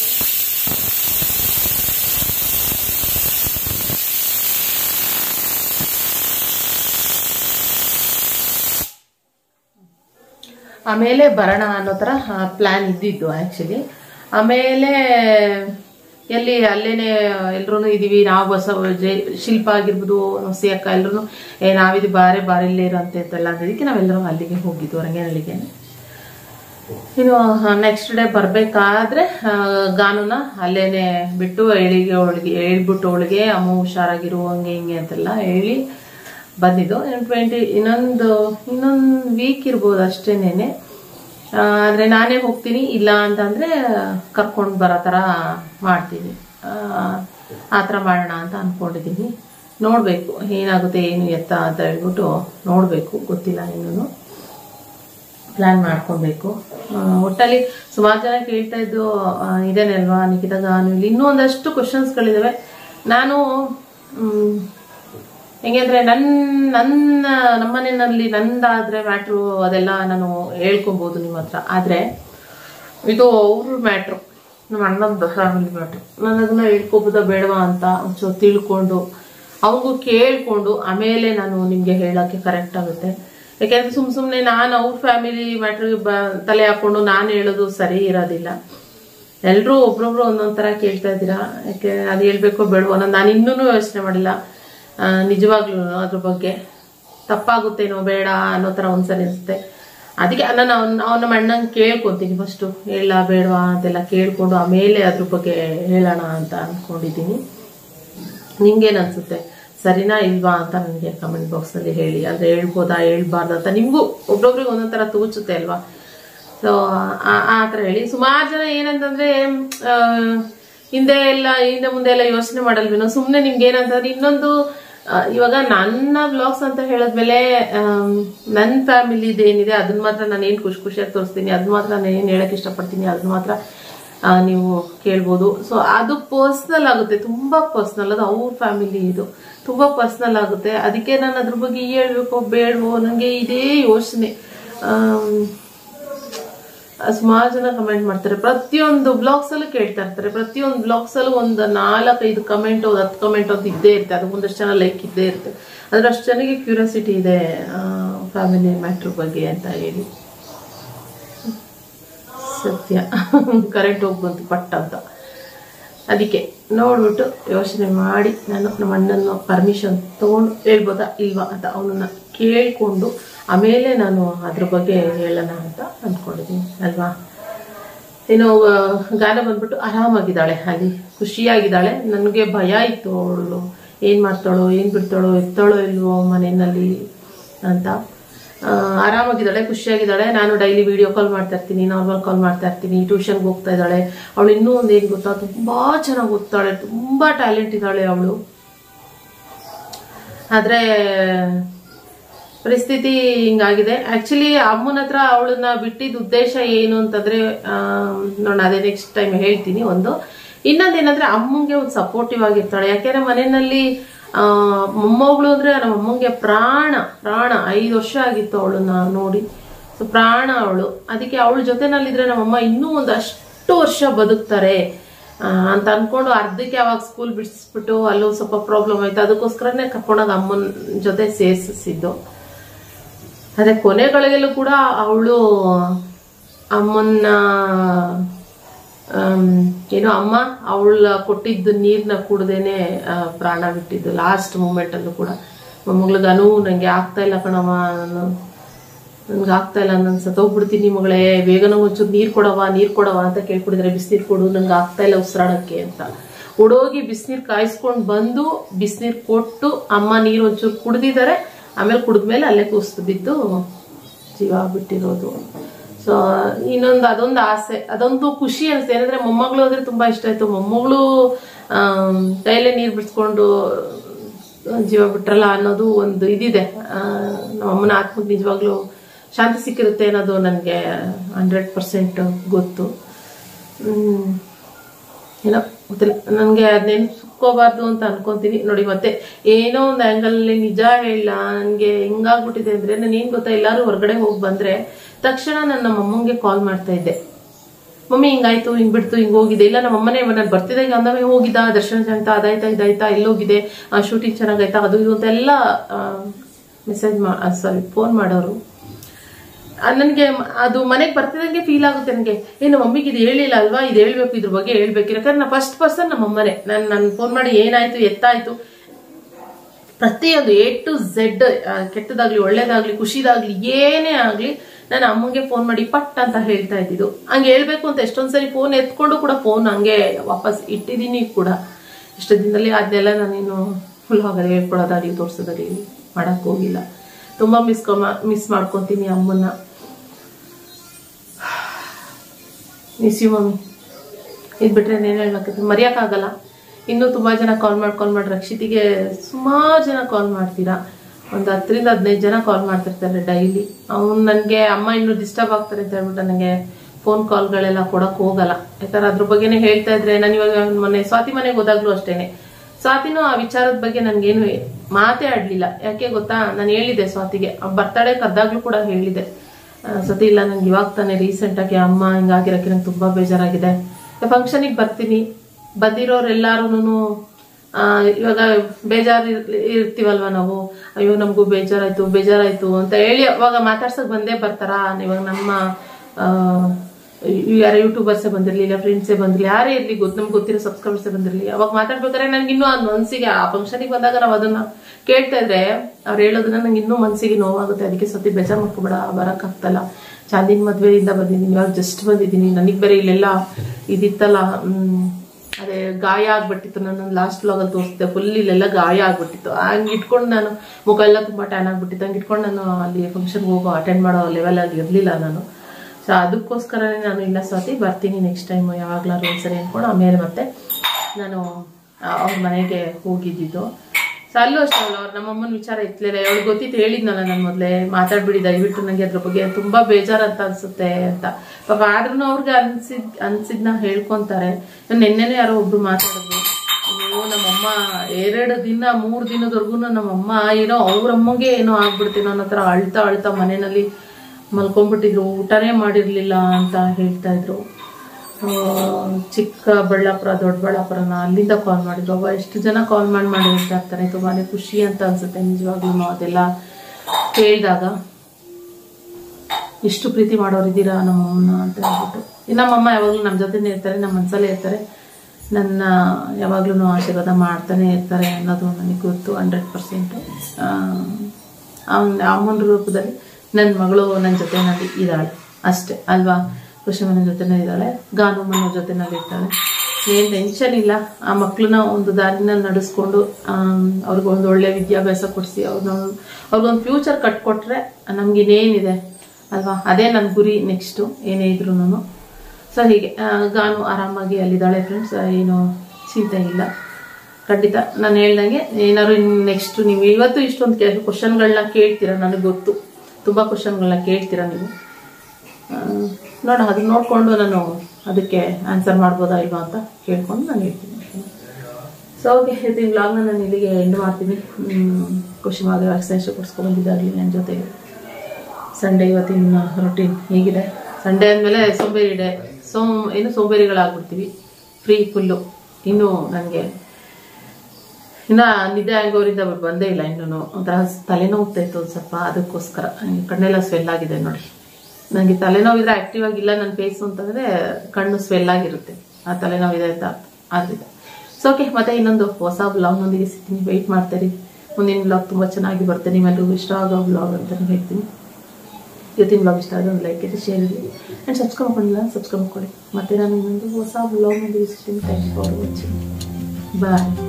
ಆಮೇಲೆ ಬರೋಣ ಅನ್ನೋ ಥರ ಪ್ಲ್ಯಾನ್ ಇದ್ದಿದ್ದು ಆ್ಯಕ್ಚುಲಿ ಆಮೇಲೆ ಎಲ್ಲಿ ಅಲ್ಲೇನೆ ಎಲ್ರೂ ಇದೀವಿ ನಾವು ಹೊಸ ಜೈ ಶಿಲ್ಪ ಆಗಿರ್ಬೋದು ಸಿ ಅಕ್ಕ ಎಲ್ರು ಏ ನಾವಿದು ಬಾರೆ ಬಾರೆ ಇಲ್ಲೇ ಇರೋಂತ ಇದ್ದಲ್ಲ ಅಂದಿದ್ದಕ್ಕೆ ನಾವೆಲ್ಲರೂ ಅಲ್ಲಿಗೆ ಹೋಗಿದ್ದು ರಂಗನಹಳ್ಳಿಗೆ ಇನ್ನು ನೆಕ್ಸ್ಟ್ ಡೇ ಬರಬೇಕಾದ್ರೆ ಗಾನುನ ಅಲ್ಲೇನೆ ಬಿಟ್ಟು ಏಳಿಗೆ ಅವಳಿಗೆ ಹೇಳ್ಬಿಟ್ಟು ಅವಳಿಗೆ ಅಮ್ಮ ಹುಷಾರಾಗಿರು ಹಂಗೆ ಹಿಂಗೆ ಅಂತೆಲ್ಲ ಹೇಳಿ ಬಂದಿದ್ದು ಟ್ವೆಂಟಿ ಇನ್ನೊಂದು ಇನ್ನೊಂದು ವೀಕ್ ಇರ್ಬೋದು ಅಷ್ಟೇನೇನೆ ಆದರೆ ನಾನೇ ಹೋಗ್ತೀನಿ ಇಲ್ಲ ಅಂತಂದರೆ ಕರ್ಕೊಂಡು ಬರೋ ಥರ ಮಾಡ್ತೀನಿ ಆ, ಆ ಥರ ಮಾಡೋಣ ಅಂತ ಅಂದ್ಕೊಂಡಿದ್ದೀನಿ ನೋಡಬೇಕು ಏನಾಗುತ್ತೆ ಏನು ಎತ್ತ ಅಂತ ಹೇಳ್ಬಿಟ್ಟು ನೋಡಬೇಕು ಗೊತ್ತಿಲ್ಲ ಇನ್ನೂ ಪ್ಲ್ಯಾನ್ ಮಾಡ್ಕೊಬೇಕು ಆ, ಒಟ್ಟಲ್ಲಿ ಸುಮಾರು ಜನ ಕೇಳ್ತಾ ಇದ್ದು ಆ, ಇದೇನೆ ಅಲ್ವಾ ನಿಖಿತಾ ಗಾನು ಇಲ್ಲಿ ಇನ್ನೂ ಒಂದಷ್ಟು ಕ್ವಶನ್ಸ್ಗಳಿದಾವೆ ನಾನು ಮ್, ಹೆಂಗೆ ಅಂದ್ರೆ ನನ್ನ ನನ್ನ ನಮ್ಮನೆಯಲ್ಲಿ ನಂದಾದ್ರೆ ಮ್ಯಾಟ್ರು ಅದೆಲ್ಲ ನಾನು ಹೇಳ್ಕೊಬೋದು ನಿಮ್ಮ ಹತ್ರ ಆದರೆ ಇದು ಅವ್ರ ಮ್ಯಾಟ್ರು ನಮ್ಮ ಅಣ್ಣಂದು ಫ್ಯಾಮಿಲಿ ಮ್ಯಾಟ್ರ್ ನಾನು ಅದನ್ನ ಹೇಳ್ಕೊಬೋದ ಬೇಡವಾ ಅಂತ ಒಂಚೂರು ತಿಳ್ಕೊಂಡು ಅವ್ರಿಗೂ ಕೇಳ್ಕೊಂಡು ಆಮೇಲೆ ನಾನು ನಿಮಗೆ ಹೇಳೋಕ್ಕೆ ಕರೆಕ್ಟ್ ಆಗುತ್ತೆ ಯಾಕೆಂದ್ರೆ ಸುಮ್ ಸುಮ್ಮನೆ ನಾನು ಅವ್ರ ಫ್ಯಾಮಿಲಿ ಮ್ಯಾಟ್ರಿಗೆ ಬ ತಲೆ ಹಾಕೊಂಡು ನಾನು ಹೇಳೋದು ಸರಿ ಇರೋದಿಲ್ಲ ಎಲ್ಲರೂ ಒಬ್ರೊಬ್ರು ಒಂದೊಂದ್ ಥರ ಕೇಳ್ತಾ ಇದ್ದೀರಾ ಯಾಕೆ ಅದು ಹೇಳ್ಬೇಕೋ ಬೇಡವೋ ಅನ್ನೋದು ನಾನು ಇನ್ನೂ ಯೋಚನೆ ಮಾಡಿಲ್ಲ ಆ, ನಿಜವಾಗ್ಲೂ ಅದ್ರ ಬಗ್ಗೆ ತಪ್ಪಾಗುತ್ತೇನೋ ಬೇಡ ಅನ್ನೋ ಥರ ಒಂದ್ಸರಿ ಅನಿಸುತ್ತೆ ಅದಕ್ಕೆ ನಾನು ಅವ್ನ ಅವ್ನ ನಮ್ಮ ಅಣ್ಣಂಗೆ ಕೇಳ್ಕೊತೀನಿ ಫಸ್ಟು ಹೇಳ ಬೇಡವಾ ಅಂತೆಲ್ಲ ಕೇಳ್ಕೊಂಡು ಆಮೇಲೆ ಅದ್ರ ಬಗ್ಗೆ ಹೇಳೋಣ ಅಂತ ಅಂದ್ಕೊಂಡಿದ್ದೀನಿ ನಿಮ್ಗೇನು ಅನ್ಸುತ್ತೆ ಸರಿನಾ ಇಲ್ವಾ ಅಂತ ನನಗೆ ಕಮೆಂಟ್ ಬಾಕ್ಸಲ್ಲಿ ಹೇಳಿ ಅಂದರೆ ಹೇಳ್ಬೋದಾ ಹೇಳ್ಬಾರ್ದು ಅಂತ ನಿಮಗೂ ಒಬ್ರೊಬ್ರಿಗೆ ಒಂದೊಂದು ಥರ ತೋಚುತ್ತೆ ಅಲ್ವಾ ಸೊ ಆ ಥರ ಹೇಳಿ ಸುಮಾರು ಜನ ಏನಂತಂದ್ರೆ ಆ, ಹಿಂದೆ ಎಲ್ಲ ಹಿಂದೆ ಮುಂದೆ ಎಲ್ಲ ಯೋಚನೆ ಮಾಡಲ್ವೇನೋ ಸುಮ್ಮನೆ ನಿಮ್ಗೆ ಏನಂತಂದ್ರೆ ಇನ್ನೊಂದು ಆ, ಇವಾಗ ನನ್ನ ಬ್ಲಾಗ್ಸ್ ಅಂತ ಹೇಳಿದ್ಮೇಲೆ ಆಮ್, ನನ್ನ ಫ್ಯಾಮಿಲಿದು ಏನಿದೆ ಅದನ್ನ ಮಾತ್ರ ನಾನು ಏನು ಖುಷಿ ಖುಷಿಯಾಗಿ ತೋರಿಸ್ತೀನಿ ಅದನ್ನ ಮಾತ್ರ ನಾನು ಏನು ಹೇಳಕ್ ಇಷ್ಟಪಡ್ತೀನಿ ಅದನ್ನ ಮಾತ್ರ ಆ, ನೀವು ಕೇಳ್ಬೋದು ಸೊ ಅದು ಪರ್ಸ್ನಲ್ ಆಗುತ್ತೆ ತುಂಬಾ ಪರ್ಸ್ನಲ್ ಅದು ಅವ್ರ ಫ್ಯಾಮಿಲಿ ಇದು ತುಂಬಾ ಪರ್ಸ್ನಲ್ ಆಗುತ್ತೆ ಅದಕ್ಕೆ ನಾನು ಅದ್ರ ಬಗ್ಗೆ ಹೇಳ್ಬೇಕೋ ಬೇಡವೋ ನನಗೆ ಇದೇ ಯೋಚನೆ ಆಮ್, ಸುಮಾರು ಜನ ಕಮೆಂಟ್ ಮಾಡ್ತಾರೆ ಪ್ರತಿಯೊಂದು ಬ್ಲಾಗ್ಸ್ ಅಲ್ಲೂ ಕೇಳ್ತಾ ಇರ್ತಾರೆ ಪ್ರತಿಯೊಂದು ಬ್ಲಾಗ್ಸ್ ಅಲ್ಲೂ ಒಂದು ನಾಲ್ಕೈದು ಕಮೆಂಟ್ ಒಂದು ಹತ್ತು ಕಮೆಂಟ್ ಒಂದು ಇದ್ದೇ ಇರುತ್ತೆ ಅದು ಒಂದಷ್ಟು ಜನ ಲೈಕ್ ಇದ್ದೇ ಇರುತ್ತೆ ಅದ್ರ ಅಷ್ಟು ಜನಕ್ಕೆ ಕ್ಯೂರಿಯಾಸಿಟಿ ಇದೆ ಫ್ಯಾಮಿಲಿ ಮ್ಯಾಟ್ರ್ ಬಗ್ಗೆ ಅಂತ ಹೇಳಿ ಸತ್ಯ ಕರೆಂಟ್ ಹೋಗಿ ಬಂತು ಪಟ್ ಅಂತ ಅದಕ್ಕೆ ನೋಡ್ಬಿಟ್ಟು ಯೋಚನೆ ಮಾಡಿ ನಾನು ನಮ್ಮ ಅಣ್ಣನ ಪರ್ಮಿಷನ್ ತೊಗೊಂಡು ಹೇಳ್ಬೋದಾ ಇಲ್ವಾ ಅಂತ ಅವನನ್ನ ಕೇಳಿಕೊಂಡು ಆಮೇಲೆ ನಾನು ಅದ್ರ ಬಗ್ಗೆ ಹೇಳೋಣ ಅಂತ ಅಂದ್ಕೊಂಡಿದ್ದೀನಿ ಅಲ್ವಾ ಇನ್ನು ಆ, ಗಾನ ಬಂದ್ಬಿಟ್ಟು ಆರಾಮಾಗಿದ್ದಾಳೆ ಅಲ್ಲಿ ಖುಷಿಯಾಗಿದ್ದಾಳೆ ನನಗೆ ಭಯ ಇತ್ತು ಅವಳು ಏನು ಮಾಡ್ತಾಳೋ ಏನು ಬಿಡ್ತಾಳೋ ಎತ್ತಾಳೋ ಇಲ್ವೋ ಮನೆಯಲ್ಲಿ ಅಂತ ಆ, ಆರಾಮಾಗಿದ್ದಾಳೆ ಖುಷಿಯಾಗಿದ್ದಾಳೆ ನಾನು ಡೈಲಿ ವಿಡಿಯೋ ಕಾಲ್ ಮಾಡ್ತಾ ಇರ್ತೀನಿ ನಾರ್ಮಲ್ ಕಾಲ್ ಮಾಡ್ತಾ ಇರ್ತೀನಿ ಟ್ಯೂಷನ್ಗೆ ಹೋಗ್ತಾ ಇದ್ದಾಳೆ ಅವಳು ಇನ್ನೂ ಒಂದು ಏನು ಗೊತ್ತಾ ತುಂಬಾ ಚೆನ್ನಾಗಿ ಓದ್ತಾಳೆ ತುಂಬಾ ಟ್ಯಾಲೆಂಟ್ ಇದ್ದಾಳೆ ಅವಳು ಆದ್ರೆ ಪರಿಸ್ಥಿತಿ ಹಿಂಗಾಗಿದೆ ಆಕ್ಚುಲಿ ಅಮ್ಮನ ಹತ್ರ ಅವಳನ್ನ ಬಿಟ್ಟಿದ್ದ ಉದ್ದೇಶ ಏನು ಅಂತಂದ್ರೆ ನೋಡೋಣ ಅದೇ ನೆಕ್ಸ್ಟ್ ಟೈಮ್ ಹೇಳ್ತೀನಿ ಒಂದು ಇನ್ನೊಂದೇನಂದ್ರೆ ಅಮ್ಮಂಗೆ ಒಂದು ಸಪೋರ್ಟಿವ್ ಆಗಿರ್ತಾಳೆ ಯಾಕೆಂದ್ರೆ ಮನೆಯಲ್ಲಿ ಆ ಮೊಮ್ಮಗಳು ಅಂದ್ರೆ ನಮ್ಮ ಅಮ್ಮಂಗೆ ಪ್ರಾಣ ಪ್ರಾಣ ಐದು ವರ್ಷ ಆಗಿತ್ತು ಅವಳನ್ನ ನೋಡಿ ಸೊ ಪ್ರಾಣ ಅವಳು ಅದಕ್ಕೆ ಅವಳ ಜೊತೆನಲ್ಲಿದ್ರೆ ನಮ್ಮಮ್ಮ ಇನ್ನೂ ಒಂದಷ್ಟು ವರ್ಷ ಬದುಕ್ತಾರೆ ಆ, ಅಂತ ಅನ್ಕೊಂಡು ಅರ್ಧಕ್ಕೆ ಅವಾಗ ಸ್ಕೂಲ್ ಬಿಡಿಸ್ಬಿಟ್ಟು ಅಲ್ಲೂ ಸ್ವಲ್ಪ ಪ್ರಾಬ್ಲಮ್ ಆಯ್ತು ಅದಕ್ಕೋಸ್ಕರನೇ ಕರ್ಕೊಂಡೋಗಿ ಅಮ್ಮನ ಜೊತೆ ಸೇರಿಸಿದ್ದು ಅದೇ ಕೊನೆಗಳಿಗೆಲ್ಲೂ ಕೂಡ ಅವಳು ಅಮ್ಮನ್ನ ಆಮ್, ಏನೋ ಅಮ್ಮ ಅವಳ ಕೊಟ್ಟಿದ್ದು ನೀರ್ನ ಕುಡ್ದೇನೆ ಆ, ಪ್ರಾಣ ಬಿಟ್ಟಿದ್ದು ಲಾಸ್ಟ್ ಮೂಮೆಂಟ್ ಅಲ್ಲೂ ಕೂಡ ಮೊಮ್ಮಗಳಿಗೆ ಅನು ನಂಗೆ ಆಗ್ತಾ ಇಲ್ಲ ಕಣಮ್ಮ ನಾನು ನನ್ಗೆ ಆಗ್ತಾ ಇಲ್ಲ ನಾನು ಸತ್ತೋಗ್ಬಿಡ್ತೀನಿ ಮಗಳೇ ಬೇಗನ ಒಂಚೂರು ನೀರು ಕೊಡವ ನೀರು ಕೊಡವ ಅಂತ ಕೇಳ್ಕೊಡಿದ್ರೆ ಬಿಸಿನೀರು ಕೊಡು ನನ್ಗೆ ಆಗ್ತಾ ಇಲ್ಲ ಉಸಿರಾಡಕ್ಕೆ ಅಂತ ಹುಡೋಗಿ ಬಿಸಿನೀರು ಕಾಯಿಸ್ಕೊಂಡು ಬಂದು ಬಿಸಿನೀರು ಕೊಟ್ಟು ಅಮ್ಮ ನೀರು ಒಂಚೂರು ಕುಡ್ದಿದ್ದಾರೆ ಆಮೇಲೆ ಕುಡಿದ್ಮೇಲೆ ಅಲ್ಲೇ ಕೂಸ್ತು ಬಿದ್ದು ಜೀವ ಬಿಟ್ಟಿರೋದು ಸೊ ಇನ್ನೊಂದು ಅದೊಂದು ಆಸೆ ಅದೊಂದು ಖುಷಿ ಅನಿಸ್ತು ಏನಂದ್ರೆ ಮೊಮ್ಮಗಳು ಅಂದ್ರೆ ತುಂಬಾ ಇಷ್ಟ ಆಯ್ತು ಮೊಮ್ಮಗಳು ಆಮ್, ಕೈಯಲ್ಲೇ ನೀರು ಬಿಡಿಸ್ಕೊಂಡು ಜೀವ ಬಿಟ್ರಲ್ಲ ಅನ್ನೋದು ಒಂದು ಇದಿದೆ ಆ, ನಮ್ಮ ಅಮ್ಮನ ಆತ್ಮಕ್ಕೆ ನಿಜವಾಗ್ಲೂ ಶಾಂತಿ ಸಿಕ್ಕಿರುತ್ತೆ ಅನ್ನೋದು ನನಗೆ ಹಂಡ್ರೆಡ್ ಪರ್ಸೆಂಟ್ ಗೊತ್ತು ಹ್ಮ್. ಏನೋ ಗೊತ್ತಿಲ್ಲ ನನಗೆ ನೆನ್ಸ್ಕೋಬಾರ್ದು ಅಂತ ಅನ್ಕೊಂತೀನಿ ನೋಡಿ ಮತ್ತೆ ಏನೋ ಒಂದು ಆ್ಯಂಗಲಲ್ಲಿ ನಿಜ ಹೇಳ ನನಗೆ ಹಿಂಗಾಗ್ಬಿಟ್ಟಿದೆ ಅಂದ್ರೆ ನಾನು ಏನು ಗೊತ್ತಾ ಎಲ್ಲರೂ ಹೊರಗಡೆ ಹೋಗಿ ಬಂದ್ರೆ ತಕ್ಷಣ ನಾನು ನಮ್ಮ ಅಮ್ಮಂಗೆ ಕಾಲ್ ಮಾಡ್ತಾ ಇದ್ದೆ ಮಮ್ಮಿ ಹಿಂಗಾಯ್ತು ಹಿಂಗ್ ಬಿಡ್ತು ಹಿಂಗ್ ಹೋಗಿದೆ ಇಲ್ಲ ನಮ್ಮ ಅಮ್ಮನೇ ನಾನು ಬರ್ತಿದ್ದಾಗ ಅಂದವೇ ಹೋಗಿದ್ದ ದರ್ಶನ ಅಂತ ಅದಾಯ್ತಾ ಇದಾಯ್ತಾ ಎಲ್ಲೋಗಿದೆ ಶೂಟಿಂಗ್ ಚೆನ್ನಾಗಾಯ್ತಾ ಅದು ಇದು ಅಂತೆಲ್ಲ ಮೆಸೇಜ್ ಮಾ ಸಾರಿ ಫೋನ್ ಮಾಡೋರು ನನಗೆ ಅದು ಮನೆಗೆ ಬರ್ತಿದಂಗೆ ಫೀಲ್ ಆಗುತ್ತೆ ನನಗೆ ಏ ನಮ್ಮ ಮಮ್ಮಿಗೆ ಇದು ಹೇಳಿಲ್ಲ ಅಲ್ವಾ ಇದು ಹೇಳ್ಬೇಕು ಇದ್ರ ಬಗ್ಗೆ ಹೇಳ್ಬೇಕು ಯಾಕಂದ್ರೆ ನಾ ಫಸ್ಟ್ ಪರ್ಸನ್ ನಮ್ಮ ಅಮ್ಮನೇ ನಾನು ನಾನು ಫೋನ್ ಮಾಡಿ ಏನಾಯ್ತು ಎತ್ತಾಯ್ತು ಪ್ರತಿಯೊಂದು ಎ ಟು ಝೆಡ್ ಕೆಟ್ಟದಾಗ್ಲಿ ಒಳ್ಳೇದಾಗ್ಲಿ ಖುಷಿದಾಗ್ಲಿ ಏನೇ ಆಗ್ಲಿ ನಾನು ಅಮ್ಮಂಗೆ ಫೋನ್ ಮಾಡಿ ಪಟ್ ಅಂತ ಹೇಳ್ತಾ ಇದ್ದಿದ್ದು ಹಂಗೆ ಹೇಳ್ಬೇಕು ಅಂತ ಎಷ್ಟೊಂದ್ಸರಿ ಫೋನ್ ಎತ್ಕೊಂಡು ಕೂಡ ಫೋನ್ ಹಂಗೆ ವಾಪಸ್ ಇಟ್ಟಿದ್ದೀನಿ ಕೂಡ ಇಷ್ಟು ದಿನದಲ್ಲಿ ಅದನ್ನೆಲ್ಲ ನಾನೇನು ಫುಲ್ ಹಾಗಾದ್ರೆ ಹೇಳ್ಕೊಡೋದಾಗಲಿ ತೋರಿಸೋದಾಗಲಿ ಮಾಡಕ್ ಹೋಗಿಲ್ಲ ತುಂಬಾ ಮಿಸ್ ಮಿಸ್ ಮಾಡ್ಕೊತೀನಿ ಅಮ್ಮನ್ನ ಮಿಸ್ ಯು ಮಮ್ಮಿ ಇದು ಬಿಟ್ರೆ ಏನು ಹೇಳ್ಬೇಕು ಮರೆಯೋಕ್ಕಾಗಲ್ಲ ಇನ್ನೂ ತುಂಬ ಜನ ಕಾಲ್ ಮಾಡಿ ಕಾಲ್ ಮಾಡಿ ರಕ್ಷಿತಿಗೆ ಸುಮಾರು ಜನ ಕಾಲ್ ಮಾಡ್ತೀರಾ ಒಂದು ಹತ್ತರಿಂದ ಹದಿನೈದು ಜನ ಕಾಲ್ ಮಾಡ್ತಿರ್ತಾರೆ ಡೈಲಿ ಅವ್ನು ನನಗೆ ಅಮ್ಮ ಇನ್ನೂ ಡಿಸ್ಟರ್ಬ್ ಆಗ್ತಾರೆ ಅಂತ ಹೇಳ್ಬಿಟ್ಟು ನನಗೆ ಫೋನ್ ಕಾಲ್ಗಳೆಲ್ಲ ಕೊಡಕ್ಕೆ ಹೋಗಲ್ಲ ಯಾಕಂದ್ರೆ ಅದ್ರ ಬಗ್ಗೆನೇ ಹೇಳ್ತಾ ಇದ್ರೆ ನಾನು ಇವಾಗ ಮೊನ್ನೆ ಸ್ವಾತಿ ಮನೆಗೆ ಹೋದಾಗ್ಲೂ ಅಷ್ಟೇನೆ ಸ್ವಾತಿನೂ ಆ ವಿಚಾರದ ಬಗ್ಗೆ ನನಗೇನು ಮಾತೇ ಆಡ್ಲಿಲ್ಲ ಯಾಕೆ ಗೊತ್ತಾ ನಾನು ಹೇಳಿದೆ ಸ್ವಾತಿಗೆ ಬರ್ತಡೇ ಕದ್ದಾಗ್ಲೂ ಕೂಡ ಹೇಳಿದೆ ಆ, ಸತಿ ಇಲ್ಲ ನಂಗೆ ಇವಾಗ ತಾನೇ ರೀಸೆಂಟ್ ಆಗಿ ಅಮ್ಮ ಹಿಂಗಾಗಿರಕ್ಕೆ ನಂಗೆ ತುಂಬಾ ಬೇಜಾರಾಗಿದೆ ಫಂಕ್ಷನಿಗೆ ಬರ್ತೀನಿ ಬಂದಿರೋರೆಲ್ಲಾರು ಇವಾಗ ಬೇಜಾರು ಇರ್- ಇರ್ತೀವಲ್ವ ನಾವು ಅಯ್ಯೋ ನಮಗೂ ಬೇಜಾರಾಯ್ತು ಬೇಜಾರಾಯ್ತು ಅಂತ ಹೇಳಿ ಅವಾಗ ಮಾತಾಡ್ಸಕ್ ಬಂದೇ ಬರ್ತಾರ ಇವಾಗ ನಮ್ಮ ಆ, ಯಾರ ಯೂಟ್ಯೂಬರ್ಸೇ ಬಂದಿರ್ಲಿಲ್ಲ ಫ್ರೆಂಡ್ಸೇ ಬಂದಿರಲಿ ಯಾರೇ ಇರ್ಲಿ ಗೊತ್ತು ನಮ್ಗೆ ಗೊತ್ತಿರೋ ಸಬ್ಸ್ಕ್ರೈಬರ್ಸೇ ಬಂದಿರಲಿ ಅವಾಗ ಮಾತಾಡ್ಬೇಕಾದ್ರೆ ನಂಗೆ ಇನ್ನೂ ಅದು ಮನ್ಸಿಗೆ ಆ ಫಂಕ್ಷನಿಗೆ ಬಂದಾಗ ನಾವು ಅದನ್ನ ಕೇಳ್ತಾ ಇದ್ರೆ ಅವ್ರು ಹೇಳೋದನ್ನ ನಂಗೆ ಇನ್ನೂ ಮನ್ಸಿಗೆ ನೋವಾಗುತ್ತೆ ಅದಕ್ಕೆ ಸತಿ ಬೇಜಾರ್ ಮಾಡ್ಕೊಬೇಡ ಬರಕ್ ಆಗ್ತಲ್ಲ ಚಾಂದಿನ ಮದ್ವೆಯಿಂದ ಬಂದಿದ್ದೀನಿ ಇವಾಗ ಜಸ್ಟ್ ಬಂದಿದ್ದೀನಿ ನನಗೆ ಬೇರೆ ಇಲ್ಲೆಲ್ಲ ಇದಿತ್ತಲ್ಲ ಹ್ಮ್ ಅದೇ ಗಾಯ ಆಗ್ಬಿಟ್ಟಿತ್ತು ನಾನು ಲಾಸ್ಟ್ ವ್ಲಾಗಲ್ಲಿ ತೋರಿಸಿದೆ ಫುಲ್ ಇಲ್ಲೆಲ್ಲ ಗಾಯ ಆಗ್ಬಿಟ್ಟಿತ್ತು ಹಂಗೆ ಇಟ್ಕೊಂಡು ನಾನು ಮುಖ ಎಲ್ಲ ತುಂಬಾ ಟ್ಯಾನ್ ಆಗ್ಬಿಟ್ಟಿತ್ತು ಹಂಗೆ ಇಟ್ಕೊಂಡು ನಾನು ಅಲ್ಲಿ ಫಂಕ್ಷನ್ಗೆ ಹೋಗೋ ಅಟೆಂಡ್ ಮಾಡೋ ಲೆವೆಲ್ ಅಲ್ಲಿ ಇರಲಿಲ್ಲ ನಾನು ಸೊ ಅದಕ್ಕೋಸ್ಕರನೇ ನಾನು ಇಲ್ಲ ಸತಿ ಬರ್ತೀನಿ ನೆಕ್ಸ್ಟ್ ಟೈಮ್ ಯಾವಾಗ್ಲಾದ್ರು ಒಂದ್ಸರಿ ಅಂದ್ಕೊಂಡು ಆಮೇಲೆ ಮತ್ತೆ ನಾನು ಆ, ಅವ್ರ ಮನೆಗೆ ಹೋಗಿದ್ದಿದ್ದು ಸೊ ಅಲ್ಲೂ ಅಷ್ಟೇ ಅಲ್ಲ ಅವ್ರು ನಮ್ಮಮ್ಮನ ವಿಚಾರ ಇತ್ತಲಿಲ್ಲ ಅವಳು ಗೊತ್ತಿತ್ತು ಹೇಳಿದ್ನಲ್ಲ ನಾನು ಮೊದಲೇ ಮಾತಾಡ್ಬಿಡಿ ದಯವಿಟ್ಟು ನನಗೆ ಅದ್ರ ಬಗ್ಗೆ ತುಂಬಾ ಬೇಜಾರಂತ ಅನ್ಸುತ್ತೆ ಅಂತ ಪಾಪ ಆದ್ರೂ ಅವ್ರಿಗೆ ಅನ್ಸಿದ್ ಅನ್ಸಿದ್ನ ಹೇಳ್ಕೊಂತಾರೆ ನಿನ್ನೆನೇ ಯಾರೋ ಒಬ್ರು ಮಾತಾಡಿದ್ರು ಅಯ್ಯೋ ನಮ್ಮಮ್ಮ ಎರಡು ದಿನ ಮೂರ್ ದಿನದವರೆಗೂ ನಮ್ಮಮ್ಮ ಏನೋ ಅವ್ರಮ್ಮಗೆ ಏನೋ ಆಗ್ಬಿಡ್ತೀನೋ ನನ್ನ ಹತ್ರ ಅಳ್ತಾ ಅಳ್ತಾ ಮನೆಯಲ್ಲಿ ಮಲ್ಕೊಂಡ್ಬಿಟ್ಟಿದ್ರು ಊಟನೇ ಮಾಡಿರ್ಲಿಲ್ಲ ಅಂತ ಹೇಳ್ತಾ ಇದ್ರು ಆ, ಚಿಕ್ಕಬಳ್ಳಾಪುರ ದೊಡ್ಡಬಳ್ಳಾಪುರನ ಅಲ್ಲಿಂದ ಕಾಲ್ ಮಾಡಿದ್ರು ಅವ ಎಷ್ಟು ಜನ ಕಾಲ್ ಮಾಡಿ ಮಾಡಿ ಹೇಳ್ತಾ ಇರ್ತಾರೆ ತುಂಬಾನೇ ಖುಷಿ ಅಂತ ಅನ್ಸುತ್ತೆ ನಿಜವಾಗ್ಲೂ ಅದೆಲ್ಲ ಕೇಳಿದಾಗ ಎಷ್ಟು ಪ್ರೀತಿ ಮಾಡೋರಿದ್ದೀರಾ ನಮ್ಮಮ್ಮನ ಅಂತ ಹೇಳ್ಬಿಟ್ಟು ಇನ್ನು ನಮ್ಮಮ್ಮ ಯಾವಾಗಲೂ ನಮ್ಮ ಜೊತೆನೇ ಇರ್ತಾರೆ ನಮ್ಮ ಮನಸ್ಸಲ್ಲೇ ಇರ್ತಾರೆ ನನ್ನ ಯಾವಾಗ್ಲೂ ಆಶೀರ್ವಾದ ಮಾಡ್ತಾನೆ ಇರ್ತಾರೆ ಅನ್ನೋದು ನನಗೆ ಗೊತ್ತು ಹಂಡ್ರೆಡ್ ಪರ್ಸೆಂಟು ಅವನ ಅಮ್ಮನ ರೂಪದಲ್ಲಿ ನನ್ನ ಮಗಳು ನನ್ನ ಜೊತೆನಲ್ಲಿ ಇದ್ದಾಳೆ ಅಷ್ಟೇ ಅಲ್ವಾ ಖುಷಿಮನ ಜೊತೆನೇ ಇದ್ದಾಳೆ ಗಾನುಮನ ಜೊತೆನಲ್ಲಿ ಇರ್ತಾಳೆ ಏನು ಟೆನ್ಷನ್ ಇಲ್ಲ ಆ ಮಕ್ಕಳನ್ನ ಒಂದು ದಾರಿನಲ್ಲಿ ನಡೆಸ್ಕೊಂಡು ಅವ್ರಿಗೊಂದು ಒಳ್ಳೆ ವಿದ್ಯಾಭ್ಯಾಸ ಕೊಡಿಸಿ ಅವ್ರನ್ನ ಅವ್ರಿಗೊಂದು ಫ್ಯೂಚರ್ ಕಟ್ಕೊಟ್ರೆ ನಮ್ಗಿನ್ನೇನಿದೆ ಅಲ್ವಾ ಅದೇ ನನ್ನ ಗುರಿ ನೆಕ್ಸ್ಟು ಏನೇ ಇದ್ರು ಸೊ ಹೀಗೆ ಆ, ಗಾನು ಆರಾಮಾಗಿ ಅಲ್ಲಿದ್ದಾಳೆ ಫ್ರೆಂಡ್ಸ್ ಏನು ಚಿಂತೆ ಇಲ್ಲ ಖಂಡಿತ ನಾನು ಹೇಳ್ದಂಗೆ ಏನಾದ್ರು ನೆಕ್ಸ್ಟ್ ನೀವು ಇವತ್ತು ಇಷ್ಟೊಂದು ಕೆ ಕ್ವಶನ್ಗಳನ್ನ ಕೇಳ್ತೀರಾ ನನಗೆ ಗೊತ್ತು ತುಂಬ ಕ್ವಶನ್ಗಳನ್ನ ಕೇಳ್ತೀರಾ ನೀವು ಆ, ನೋಡೋಣ ಅದನ್ನ ನೋಡಿಕೊಂಡು ನಾನು ಅದಕ್ಕೆ ಆನ್ಸರ್ ಮಾಡ್ಬೋದಾ ಇಲ್ವಾ ಅಂತ ಕೇಳ್ಕೊಂಡು ನಾನು ಹೇಳ್ತೀನಿ ಸೊ ಓಕೆ ಇದು ವ್ಲಾಗ್ನ ನಾನು ಇಲ್ಲಿಗೆ ಎಂಡ್ ಮಾಡ್ತೀನಿ ಹ್ಮ್, ಖುಷಿಯಾಗಿ ವ್ಯಾಕ್ಸಿನೇಷನ್ ಕೊಡಿಸ್ಕೊಂಡ್ಬಂದಿದ್ದಾಗಲಿ ನನ್ನ ಜೊತೆಗೆ ಸಂಡೇ ಇವತ್ತಿನ ರೊಟೀನ್ ಹೇಗಿದೆ ಸಂಡೇ ಆದಮೇಲೆ ಸೋಂಬೇರಿ ಡೇ ಸೋಮ್ ಏನು ಸೋಂಬೇರಿಗಳಾಗ್ಬಿಡ್ತೀವಿ ಫ್ರೀ ಫುಲ್ಲು ಇನ್ನು ನನಗೆ ಇನ್ನ ನಿದ್ದೆ ಆಗೋರಿಂದ ಬಂದೇ ಇಲ್ಲ ಇನ್ನೂ ಒಂಥರ ತಲೆನೋವ್ತಾ ಇತ್ತು ಒಂದು ಸ್ವಲ್ಪ ಅದಕ್ಕೋಸ್ಕರ ನಂಗೆ ಕಣ್ಣೆಲ್ಲ ಸ್ವೆಲ್ ಆಗಿದೆ ನೋಡಿ ನನಗೆ ತಲೆನೋವಿದ್ರೆ ಆಕ್ಟಿವ್ ಆಗಿಲ್ಲ ನನ್ನ ಫೇಸ್ ಅಂತಂದ್ರೆ ಕಣ್ಣು ಸ್ವೆಲ್ ಆಗಿರುತ್ತೆ ಆ ತಲೆನೋವಿದೆ ಅಂತ ಆದ್ರಿಂದ ಸೊ ಓಕೆ ಮತ್ತೆ ಇನ್ನೊಂದು ಹೊಸ ಬ್ಲಾಗ್ನೊಂದಿಗೆ ಸಿಗ್ತೀನಿ ವೆಯ್ಟ್ ಮಾಡ್ತೀರಿ ಮುಂದಿನ ಬ್ಲಾಗ್ ತುಂಬ ಚೆನ್ನಾಗಿ ಬರುತ್ತೆ ನಿಮ್ಮೆಲ್ಲರಿಗೂ ಇಷ್ಟ ಆಗೋ ಬ್ಲಾಗ್ ಅಂತಲೇ ಹೇಳ್ತೀನಿ ಇವತ್ತಿನ ಬ್ಲಾಗ್ ಇಷ್ಟ ಆದರೆ ಒಂದು ಲೈಕ್ ಇಟ್ಟು ಶೇರ್ ಇರಲಿ ಆ್ಯಂಡ್ ಸಬ್ಸ್ಕ್ರೈಬ್ ಮಾಡ್ಕೊಂಡಿಲ್ಲ ಸಬ್ಸ್ಕ್ರೈಬ್ ಮಾಡ್ಕೊಳ್ಳಿ ಮತ್ತೆ ನಾನು ಇನ್ನೊಂದು ಹೊಸ ಬ್ಲಾಗ್ನೊಂದಿಗೆ ಸಿಗ್ತೀನಿ thank you for watching bye